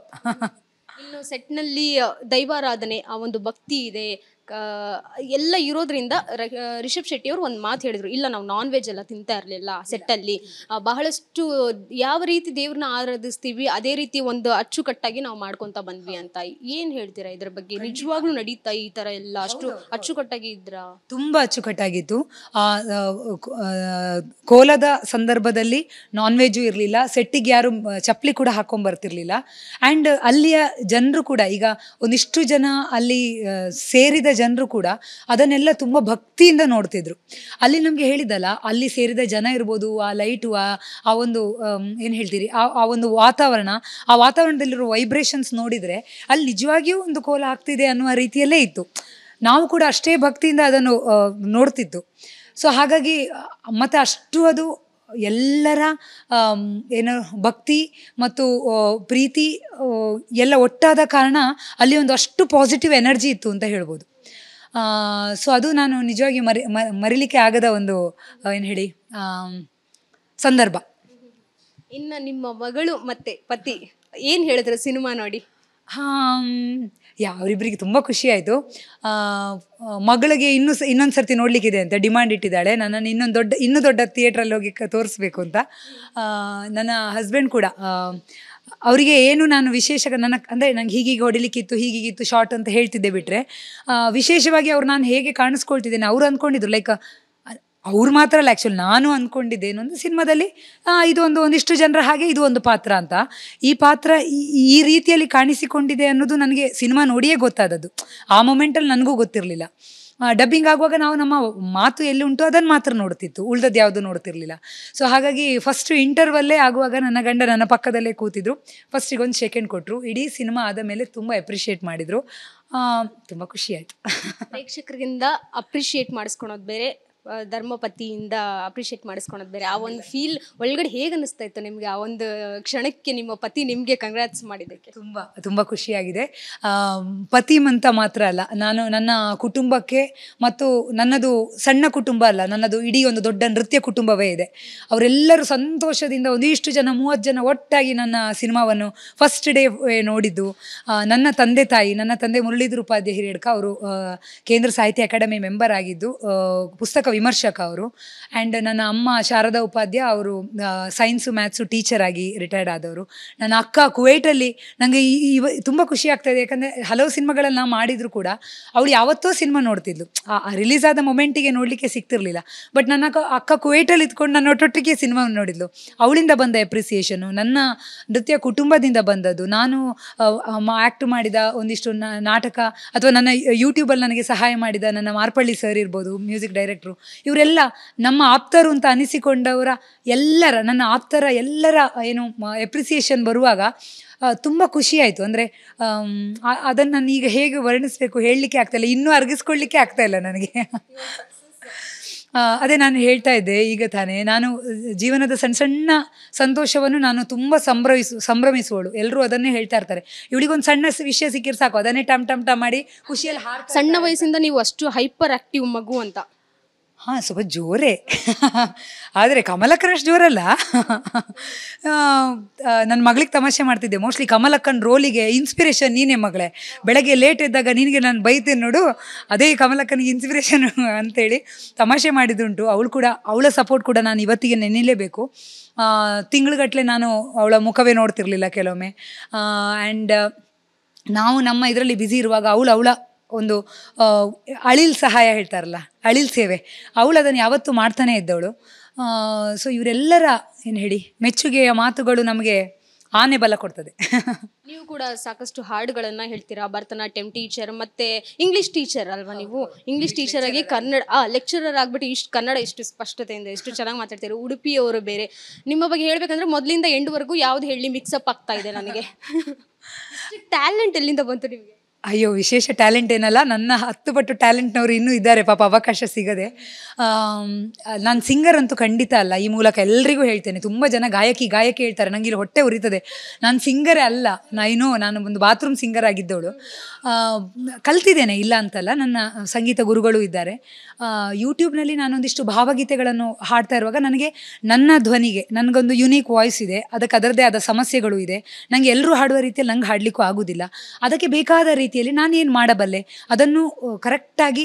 ಇನ್ನು ಸೆಟ್ನಲ್ಲಿ ದೈವಾರಾಧನೆ ಆ ಒಂದು ಭಕ್ತಿ ಇದೆ ಕ- ಎಲ್ಲ ಇರೋದ್ರಿಂದ ರ- ರಿಷಬ್ ಶೆಟ್ಟಿ ಅವರು ಒಂದು ಮಾತು ಹೇಳಿದ್ರು ಇಲ್ಲ ನಾವು ನಾನ್ ವೆಜ್ ಎಲ್ಲ ತಿಂತಾ ಇರಲಿಲ್ಲ ಸೆಟ್ಟಲ್ಲಿ ಬಹಳಷ್ಟು ಯಾವ ರೀತಿ ದೇವ್ರನ್ನ ಆರಾಧಿಸ್ತೀವಿ ಅದೇ ರೀತಿ ಒಂದು ಅಚ್ಚುಕಟ್ಟಾಗಿ ನಾವು ಮಾಡ್ಕೊಂತ ಬಂದ್ವಿ ಅಂತ ಏನ್ ಹೇಳ್ತೀರಾ ಇದ್ರ ಬಗ್ಗೆ ನಿಜವಾಗ್ಲೂ ನಡೀತಾ ಈ ತರ ಎಲ್ಲ ಅಷ್ಟು ಅಚ್ಚುಕಟ್ಟಾಗಿ ಇದ್ರ ತುಂಬ ಅಚ್ಚುಕಟ್ಟಾಗಿತ್ತು ಆ, ಆ, ಕೋ- ಆ, ಕೋಲದ ಸಂದರ್ಭದಲ್ಲಿ ನಾನ್ ವೆಜ್ಜು ಇರಲಿಲ್ಲ ಸೆಟ್ಟಿಗೆ ಯಾರು ಮ, ಚಪ್ಪಲಿ ಕೂಡ ಹಾಕೊಂಡ್ ಬರ್ತಿರ್ಲಿಲ್ಲ ಆ್ಯಂಡ್ ಅಲ್ಲಿಯ ಜನರು ಕೂಡ ಈಗ ಒಂದಿಷ್ಟು ಜನ ಅಲ್ಲಿ ಆ, ಸೇರಿದ ಜನರು ಕೂಡ ಅದನ್ನೆಲ್ಲ ತುಂಬ ಭಕ್ತಿಯಿಂದ ನೋಡ್ತಿದ್ರು ಅಲ್ಲಿ ನಮಗೆ ಹೇಳಿದಲ್ಲ ಅಲ್ಲಿ ಸೇರಿದ ಜನ ಇರ್ಬೋದು ಆ ಲೈಟು ಆ ಆ ಒಂದು ಏನು ಹೇಳ್ತೀರಿ ಆ ಆ ಒಂದು ವಾತಾವರಣ ಆ ವಾತಾವರಣದಲ್ಲಿರೋ ವೈಬ್ರೇಷನ್ಸ್ ನೋಡಿದರೆ ಅಲ್ಲಿ ನಿಜವಾಗಿಯೂ ಒಂದು ಕೋಲ ಆಗ್ತಿದೆ ಅನ್ನುವ ರೀತಿಯಲ್ಲೇ ಇತ್ತು ನಾವು ಕೂಡ ಅಷ್ಟೇ ಭಕ್ತಿಯಿಂದ ಅದನ್ನು ಆ, ನೋಡ್ತಿತ್ತು ಸೊ ಹಾಗಾಗಿ ಆ, ಮತ್ತೆ ಅಷ್ಟು ಅದು ಎಲ್ಲರ ಆಮ್, ಏನು ಭಕ್ತಿ ಮತ್ತು ಆ, ಪ್ರೀತಿ ಆ, ಎಲ್ಲ ಒಟ್ಟಾದ ಕಾರಣ ಅಲ್ಲಿ ಒಂದು ಅಷ್ಟು ಪಾಸಿಟಿವ್ ಎನರ್ಜಿ ಇತ್ತು ಅಂತ ಹೇಳ್ಬೋದು ಸೊ ಅದು ನಾನು ನಿಜವಾಗಿ ಮರಿ ಮ- ಮರಿಲಿಕ್ಕೆ ಆಗದ ಒಂದು ಏನು ಹೇಳಿ ಆಮ್, ಸಂದರ್ಭ ಇನ್ನ ನಿಮ್ಮ ಮಗಳು ಮತ್ತೆ ಪತಿ ಏನ್ ಹೇಳಿದ್ರು ಸಿನಿಮಾ ನೋಡಿ ಹಾಂ ಯಾ ಅವರಿಬ್ಬರಿಗೆ ತುಂಬ ಖುಷಿ ಆಯಿತು ಮಗಳಿಗೆ ಇನ್ನೂ ಸ ಇನ್ನೊಂದು ಸರ್ತಿ ನೋಡಲಿಕ್ಕಿದೆ ಅಂತ ಡಿಮಾಂಡ್ ಇಟ್ಟಿದ್ದಾಳೆ ನನ್ನನ್ನು ಇನ್ನೊಂದು ದೊಡ್ಡ ಇನ್ನೂ ದೊಡ್ಡ ಥಿಯೇಟ್ರಲ್ಲಿ ಹೋಗಿ ಕ- ತೋರಿಸ್ಬೇಕು ಅಂತ ಆ, ನನ್ನ ಹಸ್ಬೆಂಡ್ ಕೂಡ ಆ, ಅವರಿಗೆ ಏನು ನಾನು ವಿಶೇಷ ನನ್ನ ಅಂದರೆ ನಂಗೆ ಹೀಗೀಗೆ ಹೊಡಿಲಿಕ್ಕಿತ್ತು ಹೀಗೀಗಿತ್ತು ಶಾರ್ಟ್ ಅಂತ ಹೇಳ್ತಿದ್ದೆ ಬಿಟ್ಟರೆ ವಿಶೇಷವಾಗಿ ಅವ್ರು ನಾನು ಹೇಗೆ ಕಾಣಿಸ್ಕೊಳ್ತಿದ್ದೇನೆ ಅವ್ರು ಅಂದ್ಕೊಂಡಿದ್ರು ಲೈಕ್ ಅವ್ರು ಮಾತ್ರ ಅಲ್ಲ ಆ್ಯಕ್ಚುಲಿ ನಾನು ಅಂದ್ಕೊಂಡಿದ್ದೆ ಒಂದು ಸಿನಿಮಾದಲ್ಲಿ ಆ, ಇದು ಒಂದು ಒಂದಿಷ್ಟು ಜನರ ಹಾಗೆ ಇದು ಒಂದು ಪಾತ್ರ ಅಂತ ಈ ಪಾತ್ರ ಈ- ಈ ರೀತಿಯಲ್ಲಿ ಕಾಣಿಸಿಕೊಂಡಿದೆ ಅನ್ನೋದು ನನಗೆ ಸಿನಿಮಾ ನೋಡಿಯೇ ಗೊತ್ತಾದದ್ದು ಆ ಮೊಮೆಂಟಲ್ಲಿ ನನಗೂ ಗೊತ್ತಿರಲಿಲ್ಲ ಡಬ್ಬಿಂಗ್ ಆಗುವಾಗ ನಾವು ನಮ್ಮ ಮಾತು ಎಲ್ಲಿ ಉಂಟು ಅದನ್ನು ಮಾತ್ರ ನೋಡ್ತಿತ್ತು ಉಳ್ದದ್ದು ಯಾವುದು ನೋಡ್ತಿರ್ಲಿಲ್ಲ ಸೊ ಹಾಗಾಗಿ ಫಸ್ಟ್ ಇಂಟರ್ವಲ್ಲೇ ಆಗುವಾಗ ನನ್ನ ಗಂಡ ನನ್ನ ಪಕ್ಕದಲ್ಲೇ ಕೂತಿದ್ರು ಫಸ್ಟಿಗೆ ಒಂದು ಸೆಕೆಂಡ್ ಕೊಟ್ಟರು ಇಡೀ ಸಿನಿಮಾ ಆದ ಮೇಲೆ ತುಂಬ ಅಪ್ರಿಷಿಯೇಟ್ ಮಾಡಿದರು ತುಂಬ ಖುಷಿ ಆಯಿತು ಪ್ರೇಕ್ಷಕರಿಂದ ಅಪ್ರಿಷಿಯೇಟ್ ಮಾಡಿಸ್ಕೊಳೋದು ಬೇರೆ ಆ, ಧರ್ಮಪತಿಯಿಂದ ಅಪ್ರಿಷಿಯೇಟ್ ಮಾಡಿಸ್ಕೊಳೋದು ಬೇರೆ ಆ ಒಂದು ಫೀಲ್ ಒಳಗಡೆ ಹೇಗೆ ಅನಿಸ್ತಾ ಇತ್ತು ನಿಮಗೆ ಆ ಒಂದು ಕ್ಷಣಕ್ಕೆ ನಿಮ್ಮ ಪತಿ ನಿಮಗೆ ಕಂಗ್ರಾಟ್ಸ್ ಮಾಡಿದ್ದಕ್ಕೆ ತುಂಬ ತುಂಬ ಖುಷಿಯಾಗಿದೆ ಆಮ್, ಪತಿ ಅಂತ ಮಾತ್ರ ಅಲ್ಲ ನಾನು ನನ್ನ ಕುಟುಂಬಕ್ಕೆ ಮತ್ತು ನನ್ನದು ಸಣ್ಣ ಕುಟುಂಬ ಅಲ್ಲ ನನ್ನದು ಇಡೀ ಒಂದು ದೊಡ್ಡ ನೃತ್ಯ ಕುಟುಂಬವೇ ಇದೆ ಅವರೆಲ್ಲರೂ ಸಂತೋಷದಿಂದ ಒಂದಿಷ್ಟು ಜನ ಮೂವತ್ತು ಜನ ಒಟ್ಟಾಗಿ ನನ್ನ ಸಿನಿಮಾವನ್ನು ಫಸ್ಟ್ ಡೇ ನೋಡಿದ್ದು ಆ, ನನ್ನ ತಂದೆ ತಾಯಿ ನನ್ನ ತಂದೆ ಮುರಳೀಧರ ಉಪಾಧ್ಯಾಯ ಹಿರಿಯಡ್ಕ ಅವರು ಕೇಂದ್ರ ಸಾಹಿತ್ಯ ಅಕಾಡೆಮಿ ಮೆಂಬರ್ ಆಗಿದ್ದು ಆ, ಪುಸ್ತಕ ವಿಮರ್ಶಕ ಅವರು ಆ್ಯಂಡ್ ನನ್ನ ಅಮ್ಮ ಶಾರದಾ ಉಪಾಧ್ಯ ಅವರು ಸೈನ್ಸು ಮ್ಯಾಥ್ಸು ಟೀಚರ್ ಆಗಿ ರಿಟೈರ್ಡ್ ಆದವರು ನನ್ನ ಅಕ್ಕ ಕುವೈಟಲ್ಲಿ ನನಗೆ ಇವ ತುಂಬ ಖುಷಿ ಆಗ್ತಾ ಇದೆ ಯಾಕಂದರೆ ಹಲವು ಸಿನಿಮಾಗಳನ್ನ ನಾ ಮಾಡಿದ್ರು ಕೂಡ ಅವಳು ಯಾವತ್ತೋ ಸಿನಿಮಾ ನೋಡ್ತಿದ್ಲು ರಿಲೀಸ್ ಆದ ಮೊಮೆಂಟಿಗೆ ನೋಡಲಿಕ್ಕೆ ಸಿಗ್ತಿರ್ಲಿಲ್ಲ ಬಟ್ ನನ್ನ ಅಕ್ಕ ಅಕ್ಕ ಕುವೈಟಲ್ಲಿ ಇದ್ಕೊಂಡು ನನ್ನ ಒಟ್ಟೊಟ್ಟಿಗೆ ಸಿನಿಮಾ ನೋಡಿದ್ಲು ಅವಳಿಂದ ಬಂದ ಎಪ್ರಿಸಿಯೇಷನು ನನ್ನ ನೃತ್ಯ ಕುಟುಂಬದಿಂದ ಬಂದದ್ದು ನಾನು ಆ್ಯಕ್ಟ್ ಮಾಡಿದ ಒಂದಿಷ್ಟು ನ- ನಾಟಕ ಅಥವಾ ನನ್ನ ಯೂಟ್ಯೂಬಲ್ಲಿ ನನಗೆ ಸಹಾಯ ಮಾಡಿದ ನನ್ನ ಮಾರ್ಪಳ್ಳಿ ಸರ್ ಇರ್ಬೋದು ಮ್ಯೂಸಿಕ್ ಡೈರೆಕ್ಟ್ರು ಇವರೆಲ್ಲ ನಮ್ಮ ಆಪ್ತರು ಅಂತ ಅನಿಸಿಕೊಂಡವರ ಎಲ್ಲರ ನನ್ನ ಆಪ್ತರ ಎಲ್ಲರ ಏನು ಎಪ್ರಿಸಿಯೇಷನ್ ಬರುವಾಗ ತುಂಬ ಖುಷಿ ಆಯಿತು ಅಂದರೆ ಅದನ್ನು ನಾನು ಈಗ ಹೇಗೆ ವರ್ಣಿಸಬೇಕು ಹೇಳಲಿಕ್ಕೆ ಆಗ್ತಾಯಿಲ್ಲ ಇನ್ನೂ ಅರ್ಗಿಸ್ಕೊಳ್ಳಿಕ್ಕೆ ಆಗ್ತಾ ಇಲ್ಲ ನನಗೆ ಆ, ಅದೇ ನಾನು ಹೇಳ್ತಾ ಇದ್ದೆ ಈಗ ತಾನೇ ನಾನು ಜೀವನದ ಸಣ್ಣ ಸಣ್ಣ ಸಂತೋಷವನ್ನು ನಾನು ತುಂಬ ಸಂಭ್ರಮಿಸು ಸಂಭ್ರಮಿಸುವಳು ಎಲ್ಲರೂ ಅದನ್ನೇ ಹೇಳ್ತಾ ಇರ್ತಾರೆ ಇವಳಿಗೊಂದು ಸಣ್ಣ ಸ- ವಿಷಯ ಸಿಕ್ಕಿರ್ ಸಾಕು ಅದನ್ನೇ ಟಮ್ ಟಮ್ ಟಮ್ ಮಾಡಿ ಖುಷಿಯಲ್ಲಿ ಹಾಡ್ತಾ ಸಣ್ಣ ವಯಸ್ಸಿಂದ ನೀವು ಅಷ್ಟು ಹೈಪರ್ ಆಕ್ಟಿವ್ ಮಗು ಅಂತ ಹಾಂ ಸ್ವಲ್ಪ ಜೋರೇ ಆದರೆ ಕಮಲಕ್ಕನಷ್ಟು ಜೋರಲ್ಲ ನನ್ನ ಮಗಳಿಗೆ ತಮಾಷೆ ಮಾಡ್ತಿದ್ದೆ ಮೋಸ್ಟ್ಲಿ ಕಮಲಕ್ಕನ ರೋಲಿಗೆ ಇನ್ಸ್ಪಿರೇಷನ್ ನೀನೇ ಮಗಳೇ ಬೆಳಗ್ಗೆ ಲೇಟ್ ಇದ್ದಾಗ ನಿನಗೆ ನಾನು ಬೈತೇನೆ ನೋಡು ಅದೇ ಕಮಲಕ್ಕನಿಗೆ ಇನ್ಸ್ಪಿರೇಷನ್ ಅಂತೇಳಿ ತಮಾಷೆ ಮಾಡಿದ್ದುಂಟು ಅವಳು ಕೂಡ ಅವಳ ಸಪೋರ್ಟ್ ಕೂಡ ನಾನು ಇವತ್ತಿಗೆ ನೆನೆಯಲೇಬೇಕು ತಿಂಗಳುಗಟ್ಟಲೆ ನಾನು ಅವಳ ಮುಖವೇ ನೋಡ್ತಿರ್ಲಿಲ್ಲ ಕೆಲವೊಮ್ಮೆ ಆ್ಯಂಡ್ ನಾವು ನಮ್ಮ ಇದರಲ್ಲಿ ಬ್ಯುಸಿ ಇರುವಾಗ ಅವಳು ಅವಳ ಒಂದು ಆ, ಅಳಿಲ್ ಸಹಾಯ ಹೇಳ್ತಾರಲ್ಲ ಅಳಿಲ್ ಸೇವೆ ಅವಳು ಅದನ್ನು ಯಾವತ್ತೂ ಮಾಡ್ತಾನೆ ಇದ್ದವಳು ಸೊ ಇವರೆಲ್ಲರ ಏನು ಹೇಳಿ ಮೆಚ್ಚುಗೆಯ ಮಾತುಗಳು ನಮಗೆ ಆನೆ ಬಲ ಕೊಡ್ತದೆ ನೀವು ಕೂಡ ಸಾಕಷ್ಟು ಹಾಡುಗಳನ್ನ ಹೇಳ್ತೀರಾ ಭರತನಾಟ್ಯಂ ಟೀಚರ್ ಮತ್ತೆ ಇಂಗ್ಲಿಷ್ ಟೀಚರ್ ಅಲ್ವಾ ನೀವು ಇಂಗ್ಲಿಷ್ ಟೀಚರ್ ಆಗಿ ಕನ್ನಡ ಆ ಲೆಕ್ಚರರ್ ಆಗ್ಬಿಟ್ಟು ಇಷ್ಟು ಕನ್ನಡ ಇಷ್ಟು ಸ್ಪಷ್ಟತೆಯಿಂದ ಎಷ್ಟು ಚೆನ್ನಾಗಿ ಮಾತಾಡ್ತೀರಾ ಉಡುಪಿಯವರು ಬೇರೆ ನಿಮ್ಮ ಬಗ್ಗೆ ಹೇಳ್ಬೇಕಂದ್ರೆ ಮೊದಲಿಂದ ಎಂಡ್ವರೆಗೂ ಯಾವ್ದು ಹೇಳಿ ಮಿಕ್ಸಪ್ ಆಗ್ತಾ ಇದೆ ನನಗೆ ಟ್ಯಾಲೆಂಟ್ ಎಲ್ಲಿಂದ ಬಂತು ನಿಮಗೆ ಅಯ್ಯೋ ವಿಶೇಷ ಟ್ಯಾಲೆಂಟ್ ಏನಲ್ಲ ನನ್ನ ಹತ್ತು ಪಟ್ಟು ಟ್ಯಾಲೆಂಟ್ನವರು ಇನ್ನೂ ಇದ್ದಾರೆ ಪಾಪ ಅವಕಾಶ ಸಿಗದೆ ನಾನು ಸಿಂಗರ್ ಅಂತೂ ಖಂಡಿತ ಅಲ್ಲ ಈ ಮೂಲಕ ಎಲ್ರಿಗೂ ಹೇಳ್ತೇನೆ ತುಂಬ ಜನ ಗಾಯಕಿ ಗಾಯಕಿ ಹೇಳ್ತಾರೆ ನಂಗೆ ಇಲ್ಲಿ ಹೊಟ್ಟೆ ಉರಿತದೆ ನಾನು ಸಿಂಗರೇ ಅಲ್ಲ ನೈನೋ ನಾನು ಒಂದು ಬಾತ್ರೂಮ್ ಸಿಂಗರ್ ಆಗಿದ್ದವಳು ಆ, ಕಲ್ತಿದ್ದೇನೆ ಇಲ್ಲ ಅಂತಲ್ಲ ನನ್ನ ಸಂಗೀತ ಗುರುಗಳು ಇದ್ದಾರೆ ಯೂಟ್ಯೂಬ್ನಲ್ಲಿ ನಾನೊಂದಿಷ್ಟು ಭಾವಗೀತೆಗಳನ್ನು ಹಾಡ್ತಾ ಇರುವಾಗ ನನಗೆ ನನ್ನ ಧ್ವನಿಗೆ ನನಗೊಂದು ಯುನೀಕ್ ವಾಯ್ಸ್ ಇದೆ ಅದಕ್ಕೆ ಅದರದ್ದೇ ಆದ ಸಮಸ್ಯೆಗಳು ಇದೆ ನನಗೆ ಎಲ್ಲರೂ ಹಾಡುವ ರೀತಿಯಲ್ಲಿ ನಂಗೆ ಹಾಡಲಿಕ್ಕೂ ಆಗೋದಿಲ್ಲ ಅದಕ್ಕೆ ಬೇಕಾದ ರೀತಿಯಲ್ಲಿ ನಾನು ಏನು ಮಾಡಬಲ್ಲೆ ಅದನ್ನು ಕರೆಕ್ಟಾಗಿ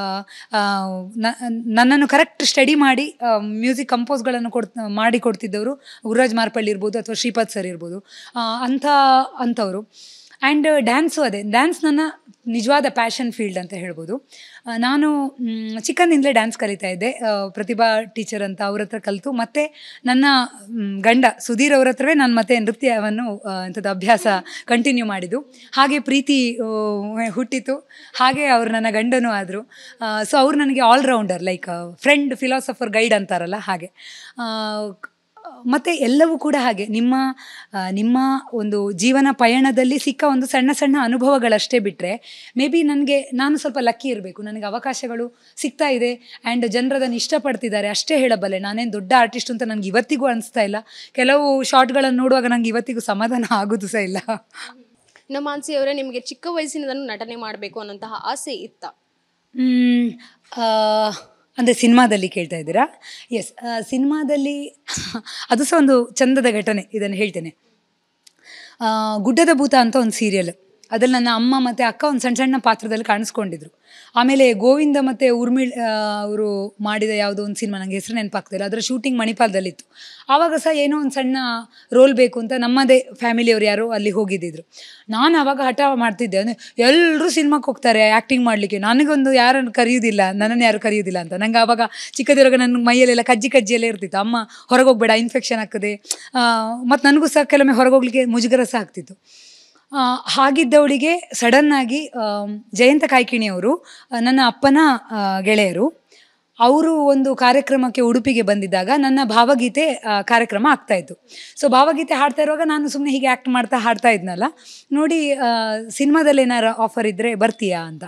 ನನ್ನನ್ನು ಕರೆಕ್ಟ್ ಸ್ಟಡಿ ಮಾಡಿ ಮ್ಯೂಸಿಕ್ ಕಂಪೋಸ್ಗಳನ್ನು ಕೊಡ್ ಮಾಡಿ ಕೊಡ್ತಿದ್ದವರು ಗುರುರಾಜ್ ಮಾರ್ಪಳ್ಳಿ ಇರ್ಬೋದು ಅಥವಾ ಶ್ರೀಪಾದ್ ಸರ್ ಇರ್ಬೋದು ಆ, ಅಂಥ ಅಂಥವರು ಆ್ಯಂಡ್ ಡ್ಯಾನ್ಸು ಅದೇ ಡ್ಯಾನ್ಸ್ ನನ್ನ ನಿಜವಾದ ಪ್ಯಾಷನ್ ಫೀಲ್ಡ್ ಅಂತ ಹೇಳ್ಬೋದು ಆ, ನಾನು ಮ್, ಚಿಕ್ಕಂದಿಂದಲೇ ಡ್ಯಾನ್ಸ್ ಕಲಿತಾ ಇದ್ದೆ ಆ, ಪ್ರತಿಭಾ ಟೀಚರ್ ಅಂತ ಅವ್ರ ಹತ್ರ ಕಲಿತು ಮತ್ತು ನನ್ನ ಮ್, ಗಂಡ ಸುಧೀರ್ ಅವ್ರ ಹತ್ರವೇ ನಾನು ಮತ್ತೆ ನೃತ್ಯವನ್ನು ಆ, ಎಂಥದ್ದು ಅಭ್ಯಾಸ ಕಂಟಿನ್ಯೂ ಮಾಡಿದ್ದು ಹಾಗೆ ಪ್ರೀತಿ ಆ, ಹುಟ್ಟಿತು ಹಾಗೆ ಅವ್ರು ನನ್ನ ಗಂಡನೂ ಆದರು ಸೊ ಅವ್ರು ನನಗೆ allrounder like friend philosopher guide ಅಂತಾರಲ್ಲ ಹಾಗೆ ಆ, ಮತ್ತು ಎಲ್ಲವೂ ಕೂಡ ಹಾಗೆ ನಿಮ್ಮ ಆ, ನಿಮ್ಮ ಒಂದು ಜೀವನ ಪಯಣದಲ್ಲಿ ಸಿಕ್ಕ ಒಂದು ಸಣ್ಣ ಸಣ್ಣ ಅನುಭವಗಳಷ್ಟೇ ಬಿಟ್ಟರೆ ಮೇ ಬಿ ನನಗೆ ನಾನು ಸ್ವಲ್ಪ ಲಕ್ಕಿ ಇರಬೇಕು ನನಗೆ ಅವಕಾಶಗಳು ಸಿಗ್ತಾ ಇದೆ ಆ್ಯಂಡ್ ಜನರು ಅದನ್ನು ಇಷ್ಟಪಡ್ತಿದ್ದಾರೆ ಅಷ್ಟೇ ಹೇಳಬಲ್ಲೆ ನಾನೇನು ದೊಡ್ಡ ಆರ್ಟಿಸ್ಟ್ ಅಂತ ನನಗೆ ಇವತ್ತಿಗೂ ಅನಿಸ್ತಾ ಇಲ್ಲ ಕೆಲವು ಶಾರ್ಟ್ಗಳನ್ನು ನೋಡುವಾಗ ನನಗೆ ಇವತ್ತಿಗೂ ಸಮಾಧಾನ ಆಗೋದು ಸಹ ಇಲ್ಲ ನಮ್ಮ ಮಾನ್ಸಿ ಅವರೇ ನಿಮಗೆ ಚಿಕ್ಕ ವಯಸ್ಸಿನಿಂದನೂ ನಟನೆ ಮಾಡಬೇಕು ಅನ್ನೋಂತಹ ಆಸೆ ಇತ್ತ ಮ್, ಆ, ಅಂದರೆ ಸಿನಿಮಾದಲ್ಲಿ ಕೇಳ್ತಾ ಇದ್ದೀರಾ ಎಸ್ ಸಿನಿಮಾದಲ್ಲಿ ಅದು ಸಹ ಒಂದು ಚಂದದ ಘಟನೆ ಇದನ್ನು ಹೇಳ್ತೇನೆ ಆ, ಗುಡ್ಡದ ಭೂತ ಅಂತ ಒಂದು ಸೀರಿಯಲ್ ಅದ್ರಲ್ಲಿ ನನ್ನ ಅಮ್ಮ ಮತ್ತು ಅಕ್ಕ ಒಂದು ಸಣ್ಣ ಸಣ್ಣ ಪಾತ್ರದಲ್ಲಿ ಕಾಣಿಸ್ಕೊಂಡಿದ್ರು ಆಮೇಲೆ ಗೋವಿಂದ ಮತ್ತು ಉರ್ಮಿಳ್ ಅವರು ಮಾಡಿದ ಯಾವುದೋ ಒಂದು ಸಿನಿಮಾ ನನಗೆ ಹೆಸರು ನೆನಪಾಗ್ತಿಲ್ಲ ಅದರ ಶೂಟಿಂಗ್ ಮಣಿಪಾಲದಲ್ಲಿತ್ತು ಆವಾಗ ಸಹ ಏನೋ ಒಂದು ಸಣ್ಣ ರೋಲ್ ಬೇಕು ಅಂತ ನಮ್ಮದೇ ಫ್ಯಾಮಿಲಿಯವರು ಯಾರೋ ಅಲ್ಲಿ ಹೋಗಿದ್ದಿದ್ರು ನಾನು ಆವಾಗ ಹಠ ಮಾಡ್ತಿದ್ದೆ ಅಂದರೆ ಎಲ್ಲರೂ ಸಿನಿಮಾಕ್ಕೆ ಹೋಗ್ತಾರೆ ಆ್ಯಕ್ಟಿಂಗ್ ಮಾಡಲಿಕ್ಕೆ ನನಗೊಂದು ಯಾರನ್ನು ಕರೆಯೋದಿಲ್ಲ ನನ್ನನ್ನು ಯಾರು ಕರೆಯೋದಿಲ್ಲ ಅಂತ ನಂಗೆ ಆವಾಗ ಚಿಕ್ಕದಿರುವಾಗ ನನ್ನ ಮೈಯಲ್ಲೆಲ್ಲ ಕಜ್ಜಿ ಕಜ್ಜಿಯೆಲ್ಲ ಇರ್ತಿತ್ತು ಅಮ್ಮ ಹೊರಗೆ ಹೋಗ್ಬೇಡ ಇನ್ಫೆಕ್ಷನ್ ಆಗ್ತದೆ ಮತ್ತು ನನಗೂ ಸಹ ಕೆಲವೊಮ್ಮೆ ಹೊರಗೆ ಹೋಗ್ಲಿಕ್ಕೆ ಮುಜುಗರ ಸಹ ಆಗ್ತಿತ್ತು ಆ, ಹಾಗಿದ್ದವಳಿಗೆ ಸಡನ್ನಾಗಿ ಜಯಂತ ಕಾಯ್ಕಿಣಿಯವರು ಆ, ನನ್ನ ಅಪ್ಪನ ಆ, ಗೆಳೆಯರು ಅವರು ಒಂದು ಕಾರ್ಯಕ್ರಮಕ್ಕೆ ಉಡುಪಿಗೆ ಬಂದಿದ್ದಾಗ ನನ್ನ ಭಾವಗೀತೆ ಆ, ಕಾರ್ಯಕ್ರಮ ಆಗ್ತಾ ಇತ್ತು ಸೊ ಭಾವಗೀತೆ ಹಾಡ್ತಾ ಇರುವಾಗ ನಾನು ಸುಮ್ಮನೆ ಹೀಗೆ ಆ್ಯಕ್ಟ್ ಮಾಡ್ತಾ ಹಾಡ್ತಾ ಇದ್ನಲ್ಲ ನೋಡಿ ಸಿನಿಮಾದಲ್ಲಿ ಏನಾರು ಆಫರ್ ಇದ್ದರೆ ಬರ್ತೀಯಾ ಅಂತ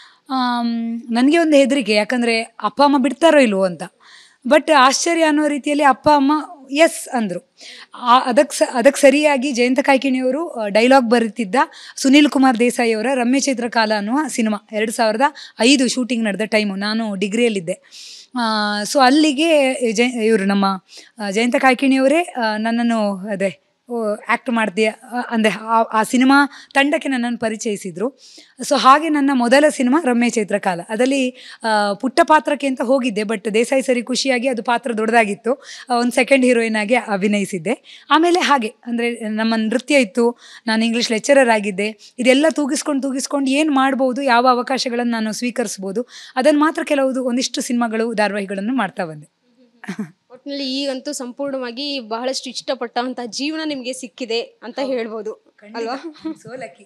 ನನಗೆ ಒಂದು ಹೆದರಿಕೆ ಯಾಕಂದರೆ ಅಪ್ಪ ಅಮ್ಮ ಬಿಡ್ತಾರೋ ಇಲ್ವೋ ಅಂತ ಬಟ್ ಆಶ್ಚರ್ಯ ಅನ್ನೋ ರೀತಿಯಲ್ಲಿ ಅಪ್ಪ ಅಮ್ಮ ಎಸ್ ಅಂದರು ಅದಕ್ಕೆ ಸ ಅದಕ್ಕೆ ಸರಿಯಾಗಿ ಜಯಂತ ಕಾಯ್ಕಿಣಿಯವರು ಡೈಲಾಗ್ ಬರೀತಿದ್ದ ಸುನೀಲ್ ಕುಮಾರ್ ದೇಸಾಯಿ ಅವರ ರಮ್ಯ ಚಿತ್ರಕಾಲ ಅನ್ನುವ ಸಿನಿಮಾ ಎರಡು ಸಾವಿರದ ಐದು ಶೂಟಿಂಗ್ ನಡೆದ ಟೈಮು ನಾನು ಡಿಗ್ರಿಯಲ್ಲಿದ್ದೆ ಸೊ ಅಲ್ಲಿಗೆ ಜಯ ಇವರು ನಮ್ಮ ಆ, ಜಯಂತ ಕಾಯ್ಕಿಣಿಯವರೇ ಆ, ನನ್ನನ್ನು ಅದೇ ಆ್ಯಕ್ಟ್ ಮಾಡ್ತೀಯ ಅಂದರೆ ಆ ಸಿನಿಮಾ ತಂಡಕ್ಕೆ ನನ್ನನ್ನು ಪರಿಚಯಿಸಿದರು ಸೊ ಹಾಗೆ ನನ್ನ ಮೊದಲ ಸಿನಿಮಾ ರಮ್ಯ ಚೈತ್ರಕಾಲ ಅದರಲ್ಲಿ ಆ, ಪುಟ್ಟ ಪಾತ್ರಕ್ಕೆ ಅಂತ ಹೋಗಿದ್ದೆ ಬಟ್ ದೇಸಾಯಿ ಸರಿ ಖುಷಿಯಾಗಿ ಅದು ಪಾತ್ರ ದೊಡ್ಡದಾಗಿತ್ತು ಒಂದು ಸೆಕೆಂಡ್ ಹೀರೋಯಿನ್ ಆಗಿ ಅಭಿನಯಿಸಿದ್ದೆ ಆಮೇಲೆ ಹಾಗೆ ಅಂದರೆ ನಮ್ಮ ನೃತ್ಯ ಇತ್ತು ನಾನು ಇಂಗ್ಲೀಷ್ ಲೆಕ್ಚರರ್ ಆಗಿದ್ದೆ ಇದೆಲ್ಲ ತೂಗಿಸ್ಕೊಂಡು ತೂಗಿಸ್ಕೊಂಡು ಏನು ಮಾಡ್ಬೋದು ಯಾವ ಅವಕಾಶಗಳನ್ನು ನಾನು ಸ್ವೀಕರಿಸ್ಬೋದು ಅದನ್ನು ಮಾತ್ರ ಕೆಲವು ಒಂದಿಷ್ಟು ಸಿನಿಮಾಗಳು ಧಾರಾವಾಹಿಗಳನ್ನು ಮಾಡ್ತಾ ಬಂದೆ ಒಟ್ಟಿನಲ್ಲಿ ಈಗಂತೂ ಸಂಪೂರ್ಣವಾಗಿ ಬಹಳಷ್ಟು ಇಷ್ಟಪಟ್ಟಂತಹ ಜೀವನ ನಿಮಗೆ ಸಿಕ್ಕಿದೆ ಅಂತ ಹೇಳ್ಬೋದು ಅಲ್ವಾ ಸೋಲಕ್ಕಿ